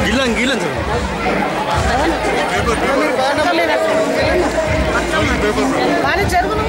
గిల్లం గిల్లం sir కానీ జరుగును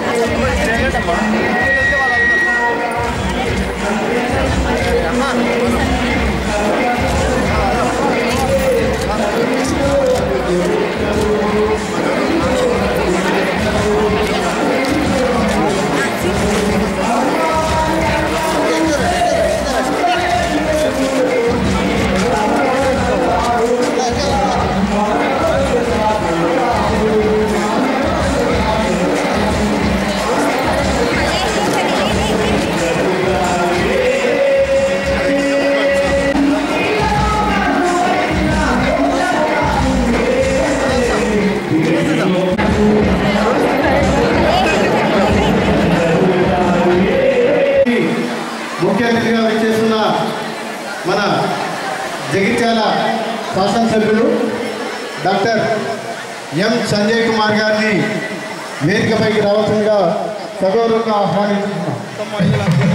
ముఖ్య అతిథిగా వచ్చేస్తున్న మన జగిత్యాల శాసనసభ్యులు డాక్టర్ ఎం సంజయ్ కుమార్ గారిని వేదికపైకి రావాల్సిందిగా సగౌరవంగా ఆహ్వానిస్తున్నాం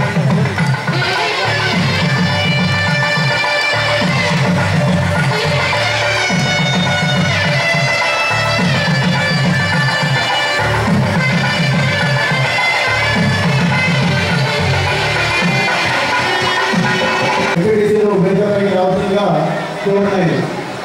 ఎంపీటీసీలు వేదికపైకి రావాల్సిందిగా కోరుతున్నాయి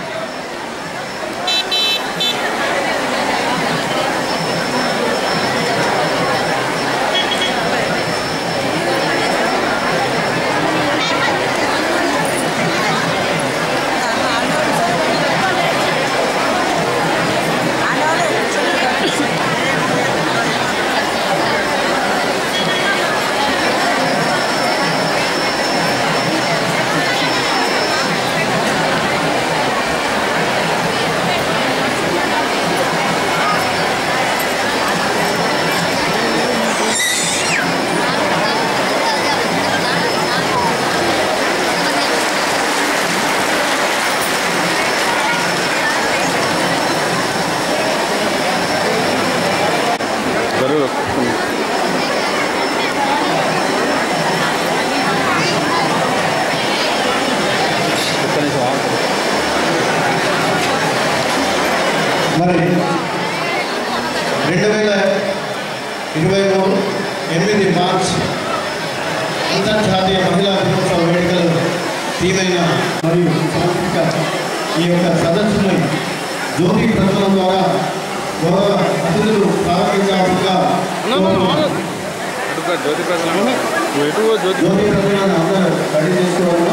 మరి రెండు వేల ఇరవై మూడు ఎనిమిది మార్చ్ అంతర్జాతీయ మహిళా దినోత్సవ వేడుకలు తీవ్రైన మరియు సాంస్కృతిక ఈ యొక్క సదస్సుని జ్యోతి ప్రజల ద్వారా గౌరవ అతిథులు ప్రారంభించాల్సిందిగా కోరుతున్నాను. జ్యోతి ప్రజలు ఎటు జ్యోతి జ్యోతి ప్రజలను అందరూ రెడీ చేసుకోవాలన్నా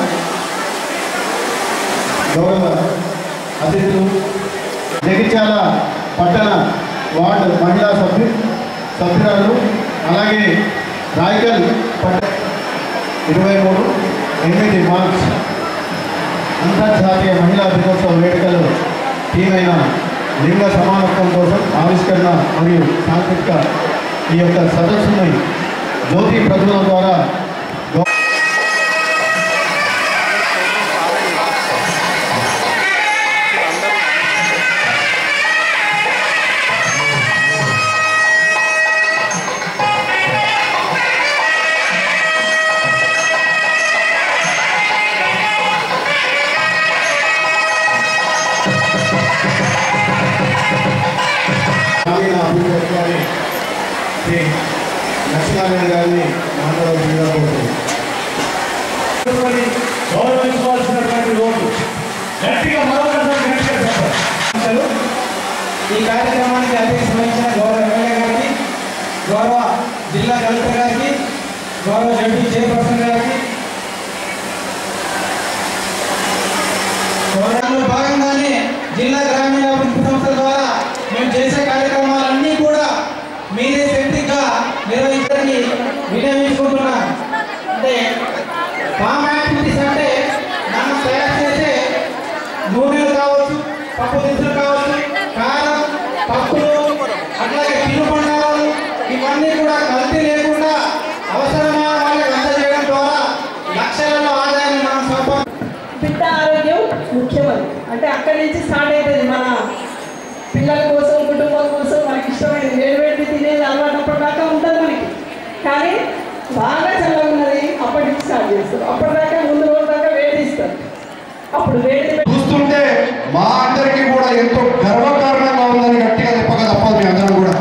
గౌరవ అతిథులు జగిత్యాల పట్టణ వార్డు మహిళా సభ్యు సభ్యురాలు అలాగే రాయకల్ పట్ట ఇరవై మూడు ఎనిమిది మార్చ్ అంతర్జాతీయ మహిళా దినోత్సవ వేడుకలు తీవ్రైన లింగ సమానత్వం కోసం ఆవిష్కరణ మరియు సాంస్కృతిక ఈ యొక్క సదస్సుని జ్యోతి ప్రజల ద్వారా గౌ- గ్రామీణ అభివృద్ధి అధికారి శ్రీ లక్ష్మీనారాయణ గారిని మాట్లాడాల్సిందిగా కోరుతున్నాను గౌరవించవలసినటువంటి రోజు గట్టిగా మరొకసారి గట్టిగా చెప్పండి. ఈ కార్యక్రమానికి అధ్యక్షత వహించిన గౌరవ ఎమ్మెల్యే గారికి గౌరవ జిల్లా కలెక్టర్ గారికి గౌరవ జడ్పీ చైర్పర్సన్ గారికి గౌరవంలో భాగంగానే జిల్లా గ్రామీణ అభివృద్ధి సంస్థ ద్వారా మేము చేసే కార్యక్రమాలన్నీ కూడా మీరే సెంట్రిక్గా నిర్వహించడానికి వినియోగించుకుంటున్నాం అంటే ఫామ్ యాక్టివిటీస్ అంటే మనం తయారు చేసే నూనెలు కావచ్చు పప్పు దినుసులు కావచ్చు కారం పప్పులు అట్లాగే తినుబండారాలు ఇవన్నీ కూడా కల్తీ లేకుండా అవసరమైన వాళ్ళకి అందజేయడం ద్వారా లక్షలలో ఆదాయాన్ని మనం సంపా బిడ్డ ఆరోగ్యం ముఖ్యమని అంటే అక్కడి నుంచి స్టార్ట్ అవుతుంది మన పిల్లల కోసం కుటుంబం కోసం మనకి ఇష్టమైనది వేడి వేడి తినేది అలవాటు అప్పటిదాకా ఉంటుంది మనకి కానీ బాగా చల్లగా ఉన్నది అప్పటి నుంచి స్టార్ట్ చేస్తారు అప్పటిదాకా ముందు రోజు దాకా వేడి ఇస్తారు అప్పుడు వేడి మా అందరికీ కూడా ఎంతో గర్వకారణంగా ఉందని గట్టిగా చెప్పక తప్పదు మీ అందరం కూడా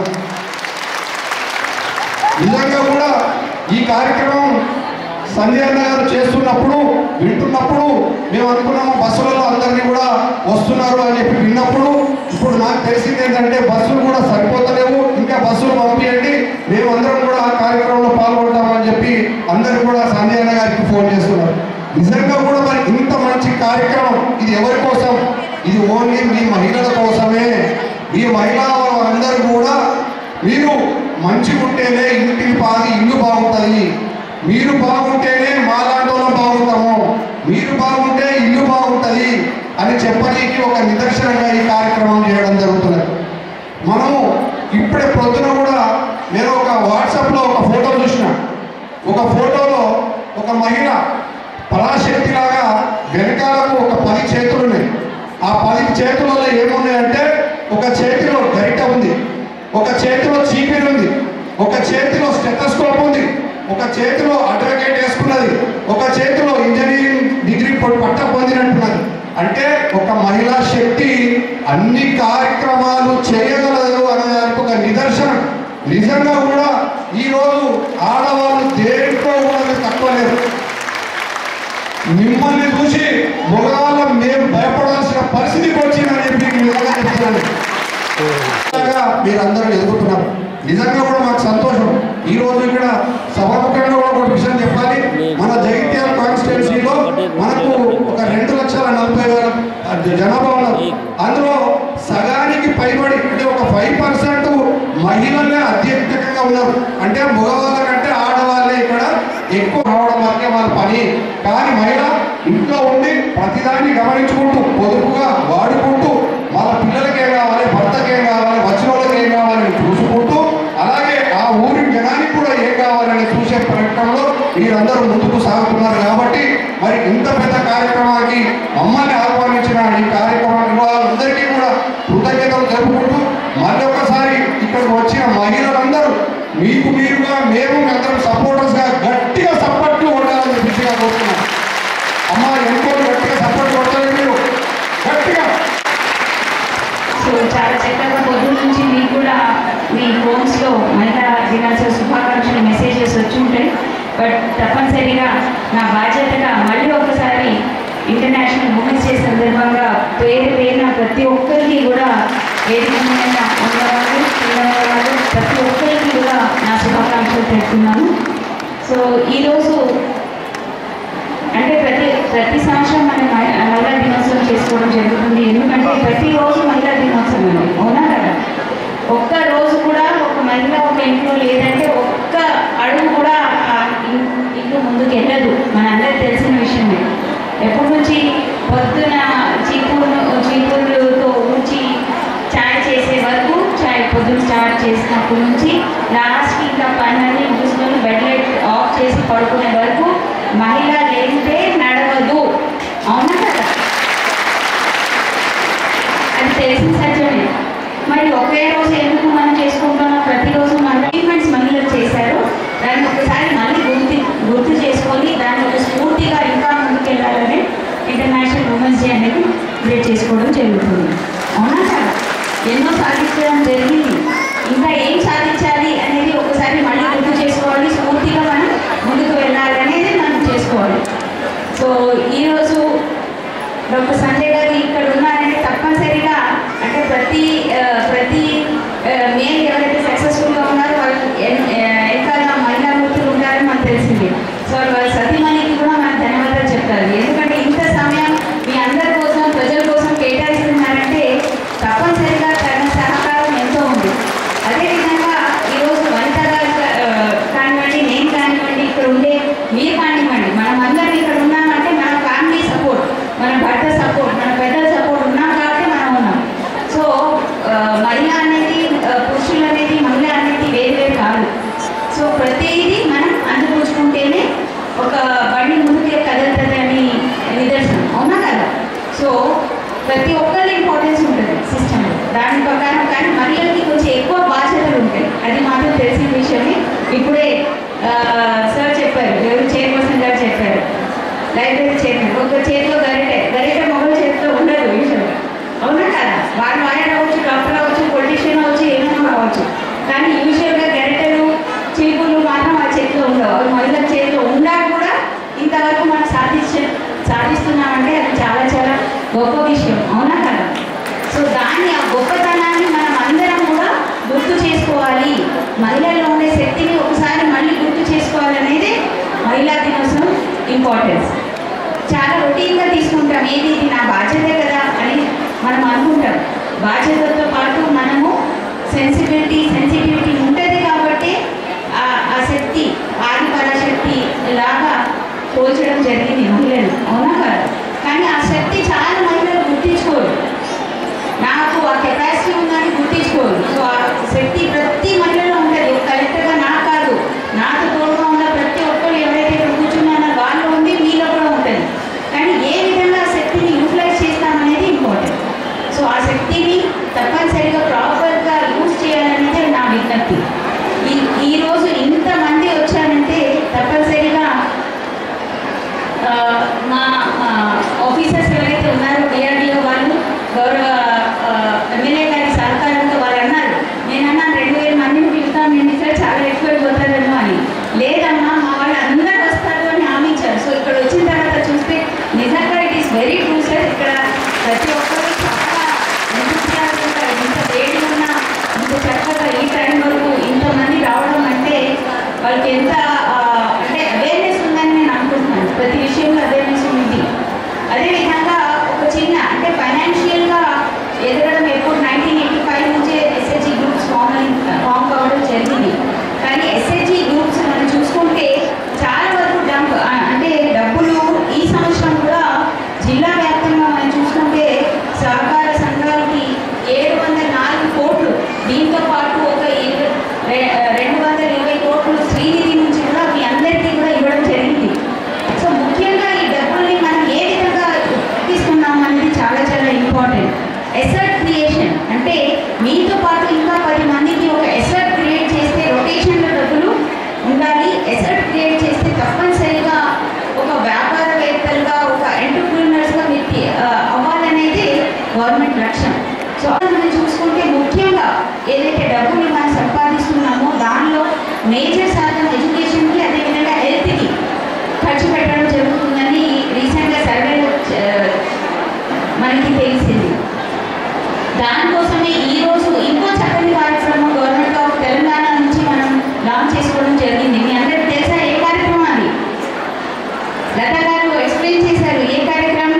నిజంగా కూడా ఈ కార్యక్రమం సంజయ్ అన్న గారు చేస్తున్నప్పుడు వింటున్నప్పుడు మేము అనుకున్నాము బస్సులలో అందరినీ కూడా వస్తున్నారు అని చెప్పి విన్నప్పుడు ఇప్పుడు నాకు తెలిసింది ఏంటంటే బస్సులు కూడా సరిపోతలేవు ఇంకా బస్సులు పంపించండి మేము అందరం కూడా ఆ కార్యక్రమంలో పాల్గొంటామని చెప్పి అందరూ కూడా సంజయ్ అన్న గారికి ఫోన్ చేస్తున్నారు నిజంగా కూడా మరి ఇంత మంచి కార్యక్రమం ఇది ఎవరి కోసం ఇది ఓన్లీ మీ మహిళల కోసమే ఈ మహిళా అందరూ కూడా మీరు మంచిగా ఉంటేనే ఇంటికి పాది ఇల్లు బాగుంటుంది మీరు బాగుంటేనే మాలాంటి వాళ్ళం బాగుంటాము మీరు బాగుంటే ఇల్లు బాగుంటుంది అని చెప్పనీకి ఒక నిదర్శనంగా ఈ కార్యక్రమం చేయడం జరుగుతున్నది మనము ఇప్పుడే పొద్దున కూడా నేను ఒక వాట్సాప్లో ఒక ఫోటో చూసిన ఒక ఫోటోలో ఒక మహిళ పరాశక్తిలాగా వెనకాలకు ఒక పది చేతులు ఉన్నాయి ఆ పది చేతులలో ఏమున్నాయంటే ఒక చేతిలో గరిట ఉంది ఒక చేతిలో చీపిరి ఉంది ఒక చేతిలో స్టెటస్కోప్ ఉంది ఒక చేతిలో అడ్వకేట్ వేసుకున్నది ఒక చేతిలో ఇంజనీరింగ్ డిగ్రీ పొ- పట్ట పొందినట్టున్నది అంటే ఒక మహిళా శక్తి అన్ని కార్యక్రమాలు చేయగలదు అనేదానికి ఒక నిదర్శనం నిజంగా కూడా ఈరోజు ఆడవాళ్ళు దేంట్లో కూడా మీరు తక్కువ లేరు మిమ్మల్ని చూసి మగవాళ్ళం మేము భయపడాల్సిన పరిస్థితికి వచ్చిందని చెప్పి మీకు నిజంగా చెప్తున్నాను నిజంగా మీరందరూ ఎదుగుతున్నారు నిజంగా కూడా మాకు సంతోషం ఈ రోజు ఇక్కడ సభాముఖంగా కూడా ఒక విషయం చెప్పాలి మన జగిత్యాల కాన్స్టిట్యున్సీలో మనకు ఒక రెండు లక్షల నలభై వేల జనాభా ఉన్నారు అందులో సగానికి పైబడి అంటే ఒక ఫైవ్ పర్సెంట్ మహిళలే అత్యధికంగా ఉన్నారు అంటే మగవాళ్ళ కంటే ఆడవాళ్ళే ఇక్కడ ఎక్కువ రావడం వరకే వాళ్ళ పని కానీ మహిళ ఇంట్లో ఉండి ప్రతిదాన్ని గమనించుకుంటూ పొదుపుగా వాడుకుంటూ వాళ్ళ పిల్లలకి ఏం కావాలి భర్తకి ఏం కావాలి వచ్చిన వాళ్ళకి ఏం కావాలని చూసుకుంటూ అలాగే ఆ ఊరి జనానికి కూడా ఏం కావాలని చూసే ప్రయత్నంలో మీరందరూ ముందుకు సాగుతున్నారు కాబట్టి మరి ఇంత పెద్ద కార్యక్రమానికి మమ్మల్ని ఆహ్వానించిన ఈ కార్యక్రమానికి వాళ్ళందరికీ కూడా కృతజ్ఞతలు జరుపుకుంటూ మళ్ళీ ఒకసారి ఇక్కడికి వచ్చిన మహిళలందరూ మీకు మీరుగా మేము అందరం సపోర్టర్స్గా గట్టిగా సపోర్ట్లు ఉండాలని చెప్పేసి కోరుతున్నాం అమ్మ ఎంతో గట్టిగా సపోర్ట్ కొట్టాలి మీరు గట్టిగా సో చాలా చక్కగా పొద్దు నుంచి మీకు కూడా మీ ఫోన్స్లో మహిళా దినోత్సవ శుభాకాంక్షలు మెసేజెస్ వచ్చి ఉంటాయి బట్ తప్పనిసరిగా నా బాధ్యతగా మళ్ళీ ఒకసారి ఇంటర్నేషనల్ ఉమెన్స్ డే సందర్భంగా పేరు పేరున ప్రతి ఒక్కరికి కూడా వేదిక మీద ఉన్నవాళ్ళు పిల్లవాళ్ళు ప్రతి ఒక్కరికి కూడా నా శుభాకాంక్షలు తెలుపుతున్నాను సో ఈరోజు అంటే ప్రతి ప్రతి సంవత్సరం మనం మహి- మహిళా దినోత్సవం చేసుకోవడం జరుగుతుంది ఎందుకంటే ప్రతిరోజు మహిళా దినోత్సవం అండి అవునా కదా ఒక్క రోజు కూడా ఒక మహిళ ఒక ఇంట్లో లేదంటే ఒక్క అడుగు కూడా ఆ ఇన్- ఇల్లు ముందుకు వెళ్ళదు మనందరికి తెలిసిన విషయమే ఎప్పటి నుంచి పొద్దున చీపురు చీపురుతో ఊడ్చి చాయ్ చేసే వరకు చాయ్ పొద్దున స్టార్ట్ చేసినప్పటి నుంచి లాస్ట్ ఇంకా పనులన్నీ ముసుకొని బెడ్ లైట్ ఆఫ్ చేసి పడుకునే వరకు మహిళ లేనిదే నడవదు అవునా కదా అది తెలిసిన సత్యమే మరి ఒకే రోజు ఎందుకు మనం చేసుకుంటున్నాం ప్రతిరోజు మన అచీవ్మెంట్స్ మహిళలు చేశారు దాన్ని ఒకసారి మళ్ళీ గుర్తు గుర్తు చేసుకొని దాన్ని ఒక స్ఫూర్తిగా ఇంకా ముందుకెళ్ళాలని ఇంటర్నేషనల్ ఉమెన్స్ డే అనేది క్రియేట్ చేసుకోవడం జరుగుతుంది అవునా కదా ఎన్నో సాధించడం జరిగింది ఇంకా ఏం సాధించాలి అనేది ఒకసారి మళ్ళీ గుర్తు చేసుకోవాలి స్ఫూర్తిగా మనం ముందుకు వెళ్ళాలి అనేది మనం చేసుకోవాలి సో ఈరోజు డాక్టర్ సంజయ్ గారు ఇక్కడ ఉన్నారంటే తప్పనిసరిగా అంటే ప్రతి ఆ, ప్రతి మేల్ ఎవరైతే సక్సెస్ఫుల్గా ఉన్నారో వాళ్ళు ఎన్- ఆ, వెనకాల మహిళా మూర్తులు ఉంటారని మనకు తెలిసింది సో వాళ్ళ సతీమణికి కూడా మనకు ధన్యవాదాలు చెప్తారు ఎందుకంటే ఇంత సమయం మీ అందరి కోసం ప్రజల కోసం కేటాయిస్తున్నారంటే తప్పనిసరిగా తన సహకారం ఎంతో ఉంది అదేవిధంగా ఈరోజు వనిత గారు ఆ, కానివ్వండి నేను కానివ్వండి ఇక్కడ ఉండే మీరు కానివ్వండి మనం అందరం ఇక్కడ ఉన్నామంటే మన ఫ్యామిలీ సపోర్ట్ మన భర్త సపోర్ట్ మన పెద్దల సపోర్ట్ ఉన్నాం కాబట్టి మనం ఉన్నాం సో ఆ, మహిళ అనేది ఆ, పురుషులు అనేది మహిళ అనేది వేరు వేరు కాదు సో ప్రతిదీ మనం అందిపుచ్చుకుంటేనే ఒక బండి ముందుకే కదులుతుంది అని నిదర్శనం అవునా కదా సో ప్రతి ఒక్కరి ఇంపార్టెన్స్ ఉంటుంది సిస్టంలో దాని ప్రకారం కానీ మహిళలకి కొంచెం ఎక్కువ బాధ్యతలు ఉంటాయి అది మాత్రం తెలిసిన విషయమే ఇప్పుడే ఆ, సార్ చెప్పారు ఎవరు చైర్పర్సన్ గారు చెప్పారు లైబ్రరీ చైర్మన్ ఒక చేతిలో గరిటె గరిటె మొగల చేతిలో ఉండదు విషయంలో ఉండవు అవి మహిళల చేతిలో ఉండా కూడా ఇంతవరకు మనం సాధించ సాధిస్తున్నామంటే అది చాలా చాలా గొప్ప విషయం అవునా కదా సో దాన్ని ఆ గొప్పతనాన్ని మనం అందరం కూడా గుర్తు చేసుకోవాలి మహిళల్లో ఉండే శక్తిని ఒకసారి మళ్ళీ గుర్తు చేసుకోవాలనేది మహిళా దినోత్సవం ఇంపార్టెన్స్ చాలా రొటీన్గా తీసుకుంటాం ఏది ఇది నా బాధ్యతే కదా అని మనం అనుకుంటాం బాధ్యతతో పాటు మనము సెన్సిబిలిటీ సెన్సిటివిటీ ఉంటుంది కాబట్టి ఆ- ఆ శక్తి ఆది పరాశక్తి లాగా పోల్చడం జరిగింది మహిళలు అవునా కదా కానీ ఆ శక్తి చాలా మహిళలు గుర్తించుకోరు నాకు ఆ కెపాసిటీ ఉందని గుర్తించుకోరు సో ఆ శక్తి ప్రతి మహిళలో ఉంటుంది ఒక కరెక్ట్గా నాకు కాదు నాతో తోడుగా ఉన్న ప్రతి ఒక్కరు ఎవరైతే ఇక్కడ కూర్చున్నారో వాళ్ళు ఉంది మీలో కూడా ఉంటుంది కానీ ఏ విధంగా ఆ శక్తిని యూటిలైజ్ చేస్తామనేది ఇంపార్టెంట్ సో ఆ శక్తిని తప్పనిసరిగా ప్రాపర్గా యూజ్ చేయాలనేది నా విజ్ఞప్తి ఈ ఈరోజు ఇంతమంది వచ్చారంటే తప్పనిసరిగా ఆ, మా ఆ, ఆఫీసర్స్ ఎవరైతే ఉన్నారో డిఆర్డిఓ వాళ్ళు గౌరవ ఆ, ఎమ్మెల్యే గారి సహకారంతో వాళ్ళు అన్నారు నేను అన్నాను రెండు వేల మందిని పిలుస్తాం నేను ఇక్కడ చాలా ఎక్కువ పోతారేమో అని లేదమ్మా మా వాళ్ళు అందరూ వస్తారు అని హామీ ఇచ్చారు సో ఇక్కడ వచ్చిన తర్వాత చూస్తే నిజంగా it is very true sir ఇక్కడ ప్రతి ఒక్కరు చాలా ఎంతగా ఇంత వేడి ఉన్నా ఇంత చక్కగా ఈ టైం వరకు ఇంతమంది రావడం అంటే వాళ్ళకి ఎంత ఆ, అంటే అవేర్నెస్ ఉందని నేను అనుకుంటున్నాను ప్రతి విషయంలో అవేర్నెస్ ఉంది అదేవిధంగా ఒక చిన్న అంటే ఫైనాన్షియల్గా ఎదగడం ఎప్పుడు నైన్టీన్ ఎయిటీ ఫైవ్ నుంచే ఎస్హెచ్జి గ్రూప్స్ ఫామ్ ఫామ్ కావడం జరిగింది కానీ ఎస్హెచ్జి గ్రూప్స్ మనం చూసుకుంటే చాలా వరకు డంప్ అంటే డబ్బులు ఈ సంవత్సరం కూడా జిల్లా వ్యాప్తంగా మనం చూసుకుంటే సహకార సంఘాలకి ఏడు వందల నాలుగు కోట్లు దీంతో పాటు ఒక ఇరవై రె- రెండు వందల ఇరవై కోట్లు శ్రీనిధి నుంచి కూడా మీ అందరికీ కూడా ఇవ్వడం జరిగింది సో ముఖ్యంగా ఈ డబ్బుల్ని మనం ఏ విధంగా తీసుకున్నాం అనేది చాలా చాలా ఇంపార్టెంట్ ఎసర్ట్ క్రియేషన్ అంటే మీతో పాటు ఇంకా పది మందికి ఒక ఎసర్ట్ క్రియేట్ చేస్తే రొటేషన్లో డబ్బులు ఉండాలి ఎసర్ట్ క్రియేట్ చేస్తే తప్పనిసరిగా ఒక వ్యాపారవేత్తలుగా ఒక ఎంటర్ప్రీనర్స్గా మీరు తి- ఆ, అవ్వాలనేది గవర్నమెంట్ లక్ష్యం సో మనం చూసుకుంటే ముఖ్యంగా ఏదైతే డబ్బులు మనం సంపాదిస్తున్నామో దానిలో మేజర్ శాతం ఎడ్యుకేషన్కి అదేవిధంగా హెల్త్కి ఖర్చు పెట్టడం జరుగుతుందని రీసెంట్గా సర్వేలో చ- మనకి తెలిసింది దానికోసమే ఈరోజు ఇంకో చక్కని కార్యక్రమం గవర్నమెంట్ ఆఫ్ తెలంగాణ నుంచి మనం లాంచ్ చేసుకోవడం జరిగింది మీ అందరికీ తెలుసా ఏ కార్యక్రమం అది లత గారు ఎక్స్ప్లెయిన్ చేశారు ఏ కార్యక్రమం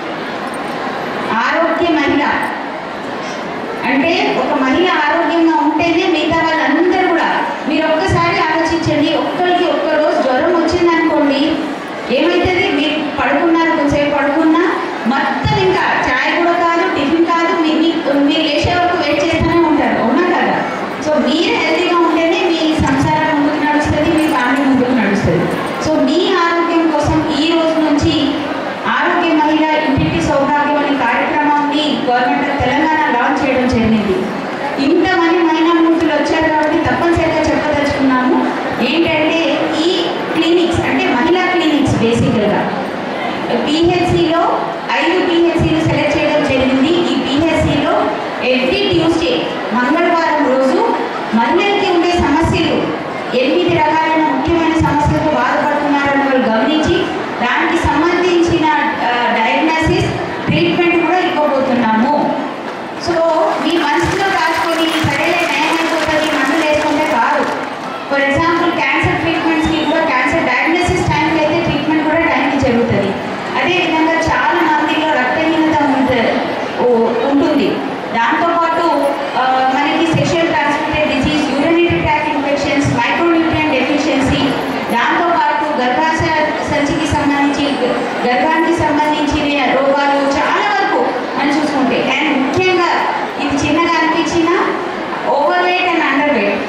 ఆరోగ్య మహిళ అంటే ఒక మహిళ ఆరోగ్యంగా ఉంటేనే మిగతా వాళ్ళందరూ కూడా మీరు ఒక్కసారి ఆలోచించండి ఒక్కరికి ఒక్క రోజు జ్వరం వచ్చిందనుకోండి ఏమవుతుంది మీరు పడుకున్నారు కొంతసేపు పడుకున్నా మొత్తం ఇంకా చాయ్ కూడా కాదు టిఫిన్ కాదు మీ మీ- మీరు లేచే వరకు వెయిట్ చేస్తూనే ఉంటారు అవునా కదా సో మీరు హెల్తీగా ఉంటేనే మీ సంసారం ముందుకు నడుస్తుంది మీ ఫ్యామిలీ ముందుకు నడుస్తుంది సో మీ ఆరోగ్యం కోసం ఈ రోజు నుంచి ఆరోగ్య మహిళ ఇంటింటి సౌభాగ్యం అనే కార్యక్రమాన్ని గవర్నమెంట్ ఆఫ్ తెలంగాణ లాంచ్ చేయడం జరిగింది ఇంతమంది మహిళా మూర్తులు వచ్చారు కాబట్టి తప్పనిసరిగా చెప్పదలుచుకున్నాము ఏంటంటే ఈ క్లినిక్స్ అంటే మహిళా క్లినిక్స్ బేసికల్గా పిహెచ్సిలో ఐదు పిహెచ్సిలు సెలెక్ట్ చేయడం జరిగింది ఈ పిహెచ్సిలో ఎవ్రీ ట్యూస్డే మంగళవారం రోజు మహిళలకి ఉండే సమస్యలు ఎనిమిది రకాలైన ముఖ్యమైన సమస్యలతో బాధపడుతున్నారని వాళ్ళు గమనించి దానికి సంబంధించిన డయాగ్నోసిస్ ట్రీట్మెంట్ కూడా ఇవ్వబోతున్నాము సో మీ మనసులో రాసుకొని సరేలే నయం అయిపోతుంది మందులు వేసుకుంటే కాదు ఫర్ ఎగ్జాంపుల్ క్యాన్సర్ ట్రీట్మెంట్స్కి కూడా క్యాన్సర్ డయాగ్నోసిస్ టైంకి అయితే ట్రీట్మెంట్ కూడా టైంకి జరుగుతుంది అదేవిధంగా చాలా మందిలో రక్తహీనత ఉంట- ఉ- ఉంటుంది దాంతోపాటు ఆ, మనకి sexual transmitted disease urinary tract infections micronutrient deficiency దాంతోపాటు గర్భాశయ సంచికి సంబంధించి గ- గర్భానికి సంబంధించిన రోగాలు చాలా వరకు మనం చూసుకుంటే అండ్ ముఖ్యంగా ఇది చిన్నగా అనిపించిన over weight and under weight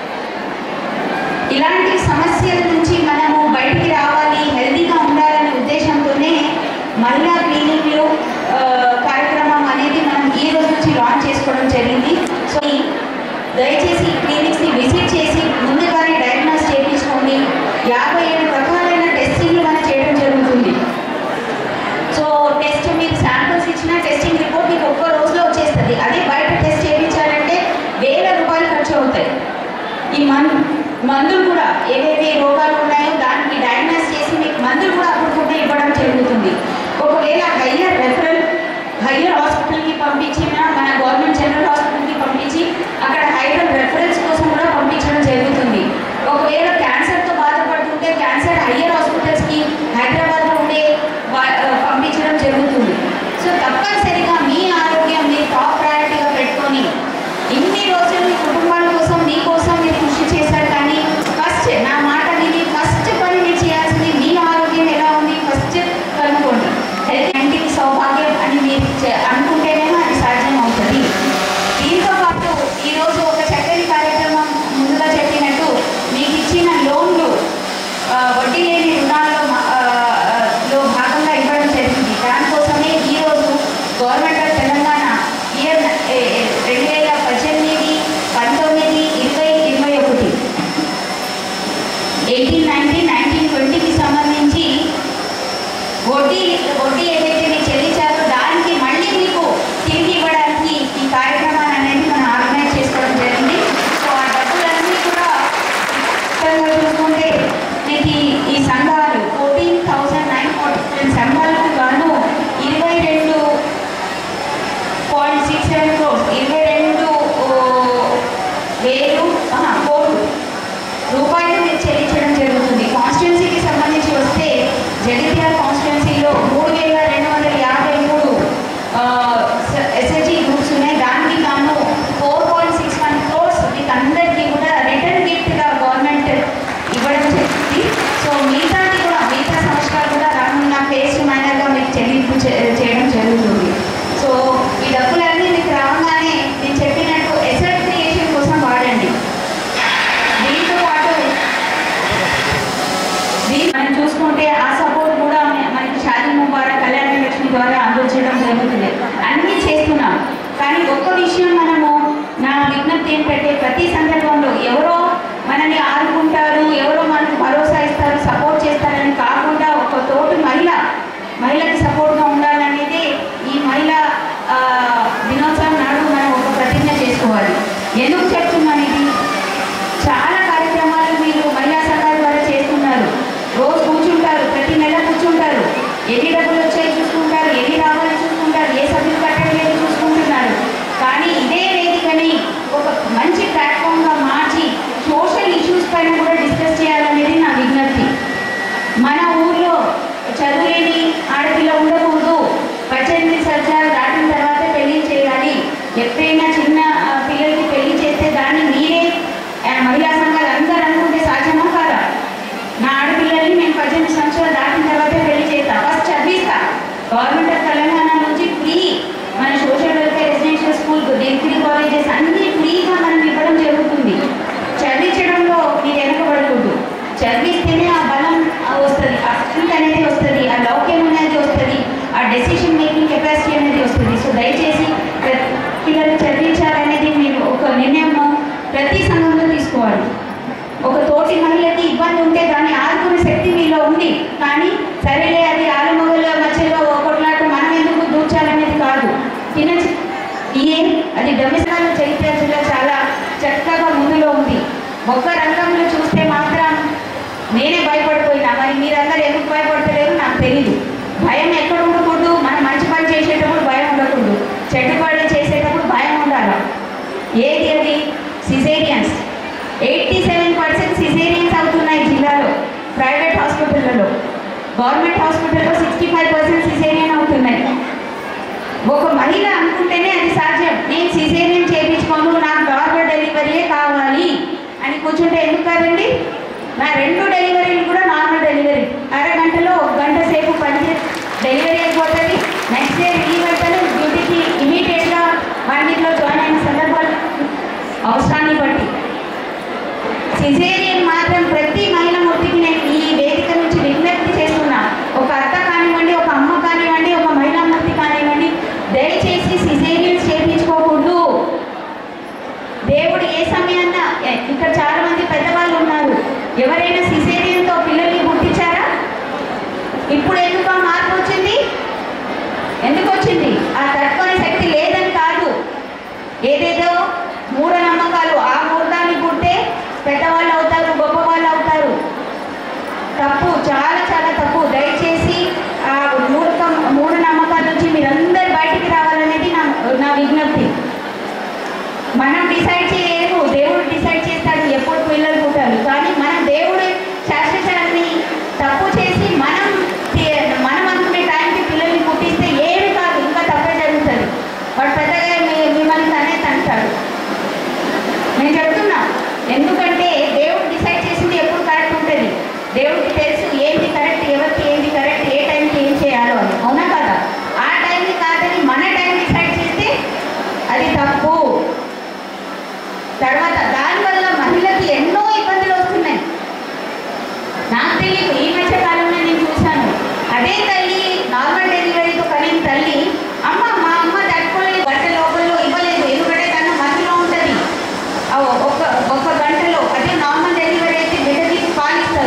ఇలాంటి సమస్యల నుంచి మనము బయటికి రావాలి హెల్తీగా ఉండాలనే ఉద్దేశంతోనే మహిళా క్లినిక్లు ఆ, కార్యక్రమం అనేది మనం ఈ రోజు నుంచి లాంచ్ చేసుకోవడం జరిగింది సో ఈ దయచేసి ఈ క్లినిక్స్ని విజిట్ చేసి ముందుగానే డయాగ్నోస్ చేయించుకోండి యాభై ఏడు రకాలైన టెస్టింగ్లు మనం చేయడం జరుగుతుంది సో టెస్ట్ మీరు శాంపిల్స్ ఇచ్చిన టెస్టింగ్ రిపోర్ట్ మీకు ఒక్క రోజులో వచ్చేస్తుంది అదే బయట టెస్ట్ చేయించాలంటే వేల రూపాయలు ఖర్చు అవుతాయి ఈ మన్ మందులు కూడా ఏవేవి రోగాలు ఎయిటీన్ నైన్టీన్ నైన్టీన్ ట్వంటీకి సంబంధించి వడ్డీ వడ్డీ ఏదైతే మీరు చెల్లించారో దానికి మళ్ళీ మీకు తిరిగి ఇవ్వడానికి ఈ కార్యక్రమాన్ని అనేది మనం ఆర్గనైజ్ చేసుకోవడం జరిగింది సో ఆ డబ్బులన్నీ కూడా మొత్తంగా చూసుకుంటే మీకు ఈ- ఈ సంఘాలు ఫోర్టీన్ థౌసండ్ నైన్ ఫార్టీ సంఘాలకు గాను ఇరవై రెండు పాయింట్ సిక్స్ సెవెన్ క్రోర్స్ ఇరవై రెండు ఓ, వేలు ఆహా, కోట్లు రూపాయలు మీరు చెల్లించడం జరుగుతుంది కాన్స్టిట్యున్సీకి సంబంధించి వస్తే జగిత్యాల కాన్స్టిట్యున్సీలో మూడు వేల రెండు వందల యాభై మూడు ఎస్ఎస్జి గ్రూప్స్ ఉన్నాయి దానికి గాను four point six one crores మీకు అందరికీ కూడా రిటర్న్ గిఫ్ట్గా గవర్నమెంట్ ఇవ్వడం జరిగింది సో మిగతాది కూడా మిగతా సంవత్సరాలు కూడా రానున్న ఫేస్ మేనర్గా మీకు చెల్లింపు చే- చేయడం జరుగుతుంది సో ఈ డబ్బులన్నీ మీకు రాగానే నేను చెప్పినట్టు ఎసెట్ క్రియేషన్ కోసం వాడండి దీంతో పాటు దీన్ని మనం చూసుకుంటే ఆ సపోర్ట్ కూడా మన- మనకి షాదీ ముబారక్ కళ్యాణ లక్ష్మి ద్వారా అందించడం జరుగుతుంది అన్నీ చేస్తున్నాం కానీ ఒక్క విషయం మనము నా విజ్ఞప్తి ఏంటంటే ప్రతి సందర్భంలో ఎవరో మనని ఆదుకుంటారు ఎవరో మనకు భరోసా ఇస్తారు సపోర్ట్ చేస్తారని కాకుండా ఒక తోటి మహిళ మహిళకి సపోర్ట్గా ఉండాలనేది ఈ మహిళా ఆ, దినోత్సవం నాడు మనం ఒక ప్రతిజ్ఞ చేసుకోవాలి ఎందుకు చెప్తున్నాను ఇది చాలా కార్యక్రమాలు మీరు మహిళా సంఘాల ద్వారా చేస్తున్నారు రోజు కూర్చుంటారు ప్రతి నెల కూర్చుంటారు ఎన్ని డబ్బులు వచ్చాయి చూసుకుంటారు ఎన్ని రావాలి చూసుకుంటారు ఏ సభ్యులు కట్టలేదు చూసుకుంటున్నారు కానీ ఇదే వేదికని ఒక మంచి ప్లాట్ఫామ్గా మార్చి సోషల్ ఇష్యూస్ పైన కూడా డిస్కస్ చేయాలనేది నా విజ్ఞప్తి మన ఊర్లో చదువులేని ఆడపిల్ల ఉండకూడదు పద్దెనిమిది సంవత్సరాలు దాటిన తర్వాత పెళ్లి చేయాలి ఎప్పుడైనా చిన్న ఆ, పిల్లలకి పెళ్లి చేస్తే దాన్ని మీరే ఆ, మహిళా సంఘాలు అందరూ అనుకుంటే సాధ్యమా కాదా నా ఆడపిల్లల్ని నేను పద్దెనిమిది సంవత్సరాలు దాటిన తర్వాతే పెళ్లి చేస్తా ఫస్ట్ చదివిస్తా గవర్నమెంట్ ఆఫ్ తెలంగాణ నుంచి ఫ్రీ మన social welfare residential school degree colleges అన్ని ఫ్రీగా మనం ఇవ్వడం జరుగుతుంది చదివించడంలో మీరు వెనకబడకూడదు చదివిస్తేనే ఆ బలం ఆ వస్తుంది ఆ స్ట్రెంత్ అనేది వస్తుంది ఆ లౌక్యం అనేది వస్తుంది ఆ డెసిషన్ మేకింగ్ కెపాసిటీ అనేది వస్తుంది సో దయచేసి ప్రతి పిల్లలు చదివించాలనేది మీరు ఒక నిర్ణయం ప్రతి సంఘంలో తీసుకోవాలి ఒక తోటి మహిళకి ఇబ్బంది ఉంటే దాన్ని ఆదుకునే శక్తి మీలో ఉంది కానీ సరేలే అది ఆలుమగల మధ్యలో కొట్లాట మనం ఎందుకు దూర్చాలనేది కాదు చిన్న చి- ఏం అది డొమిసాల చరిత్ర జిల్లా చాలా చక్కగా ముందులో ఉంది ఒక్క రంగంలో చూస్తే మాత్రం నేనే భయపడిపోయినా మరి మీరందరూ ఎందుకు భయపడతలేరు నాకు తెలియదు భయం ఎక్కడ ఉండకూడదు మనం మంచి పని చేసేటప్పుడు భయం ఉండకూడదు చెడ్డ పని చేసేటప్పుడు భయం ఉండాలి ఏది అది caesareans eighty seven percent caesareans అవుతున్నాయి జిల్లాలో ప్రైవేట్ హాస్పిటల్లో గవర్నమెంట్ హాస్పిటల్లో సిక్స్టీ ఫైవ్ పర్సెంట్ సిజేరియన్ అవుతున్నాయి ఒక మహిళ అనుకుంటేనే అది సాధ్యం నేను సిజేరియన్ చేయించుకోను నాకు నార్మల్ డెలివరీయే కావాలి అని కూర్చుంటే ఎందుకు కాదండి నా రెండు డెలివరీలు కూడా నార్మల్ డెలివరీ అరగంటలో ఒక గంట సేపు పని డెలివరీ అయిపోతుంది నెక్స్ట్ డే రిలీవ్ అవుతాను డ్యూటీకి ఇమీడియట్గా వన్ వీక్లో జాయిన్ అయిన సందర్భాలు అవసరాన్ని బట్టి సిజేరియన్ మాత్రం ప్రతి మహిళ మూర్తికి నేను ఈ వేదిక నుంచి విజ్ఞప్తి చేస్తున్నా ఒక అత్త కానివ్వండి ఒక అమ్మ కానివ్వండి ఒక మహిళా మూర్తి కానివ్వండి దయచేసి సిజేరియన్స్ చేయించుకోకూడదు దేవుడు ఏ సమయాన్న ఎ- ఇక్కడ చాలా మంది పెద్దవాళ్ళు ఉన్నారు ఎవరైనా సిజేరియన్తో పిల్లల్ని గుర్తించారా ఇప్పుడు ఎందుకు ఆ మార్పు వచ్చింది ఎందుకు వచ్చింది ఆ తట్టుకునే శక్తి లేదని కాదు ఏదేదో మూఢనమ్మకాలు ఆ మూఢాన్ని పుట్టే పెద్దవాళ్ళు అవుతారు గొప్పవాళ్ళు అవుతారు తప్పు చాలా చాలా తప్పు దయచేసి ఆ మూఢ మూఢనమ్మకాల నుంచి మీరందరూ బయటికి రావాలనేది నా నా విజ్ఞప్తి మనం డిసైడ్ చేయలేము దేవుడు డిసైడ్ చేస్తాడు ఎప్పుడు పిల్లలు పుట్టారు కానీ మనం దేవుడు శాస్త్రచారాన్ని తప్పు చేసి మనం తే- మనం అనుకునే టైంకి పిల్లల్ని పుట్టిస్తే ఏమి కాదు ఇంకా తప్పే జరుగుతుంది వాడు పెద్దగా మీ- మిమ్మల్ని తనే తంటాడు నేను చెప్తున్నా ఎందుకంటే దేవుడు డిసైడ్ చేసింది ఎప్పుడు కరెక్ట్ ఉంటుంది దేవుడికి తెలుసు ఏంటి కరెక్ట్ ఎవరికి ఏంటి కరెక్ట్ ఏ టైంకి ఏం చేయాలో అని అవునా కదా ఆ టైంకి కాదని మన టైం డిసైడ్ చేస్తే అది తప్పు తర్వాత దానివల్ల మహిళకి ఎన్నో ఇబ్బందులు వస్తున్నాయి నాకు తెలియదు ఈ మధ్య కాలంలో నేను చూశాను అదే తల్లి నార్మల్ డెలివరీతో కలిగిన తల్లి అమ్మ మా అమ్మ తట్టుకోలేదు గంట లోపల ఇవ్వలేదు ఎందుకంటే తన మధ్యలో ఉంటుంది ఆ ఒక ఒక గంటలో అదే నార్మల్ డెలివరీ అయితే బిడ్డకి పాలిస్తారు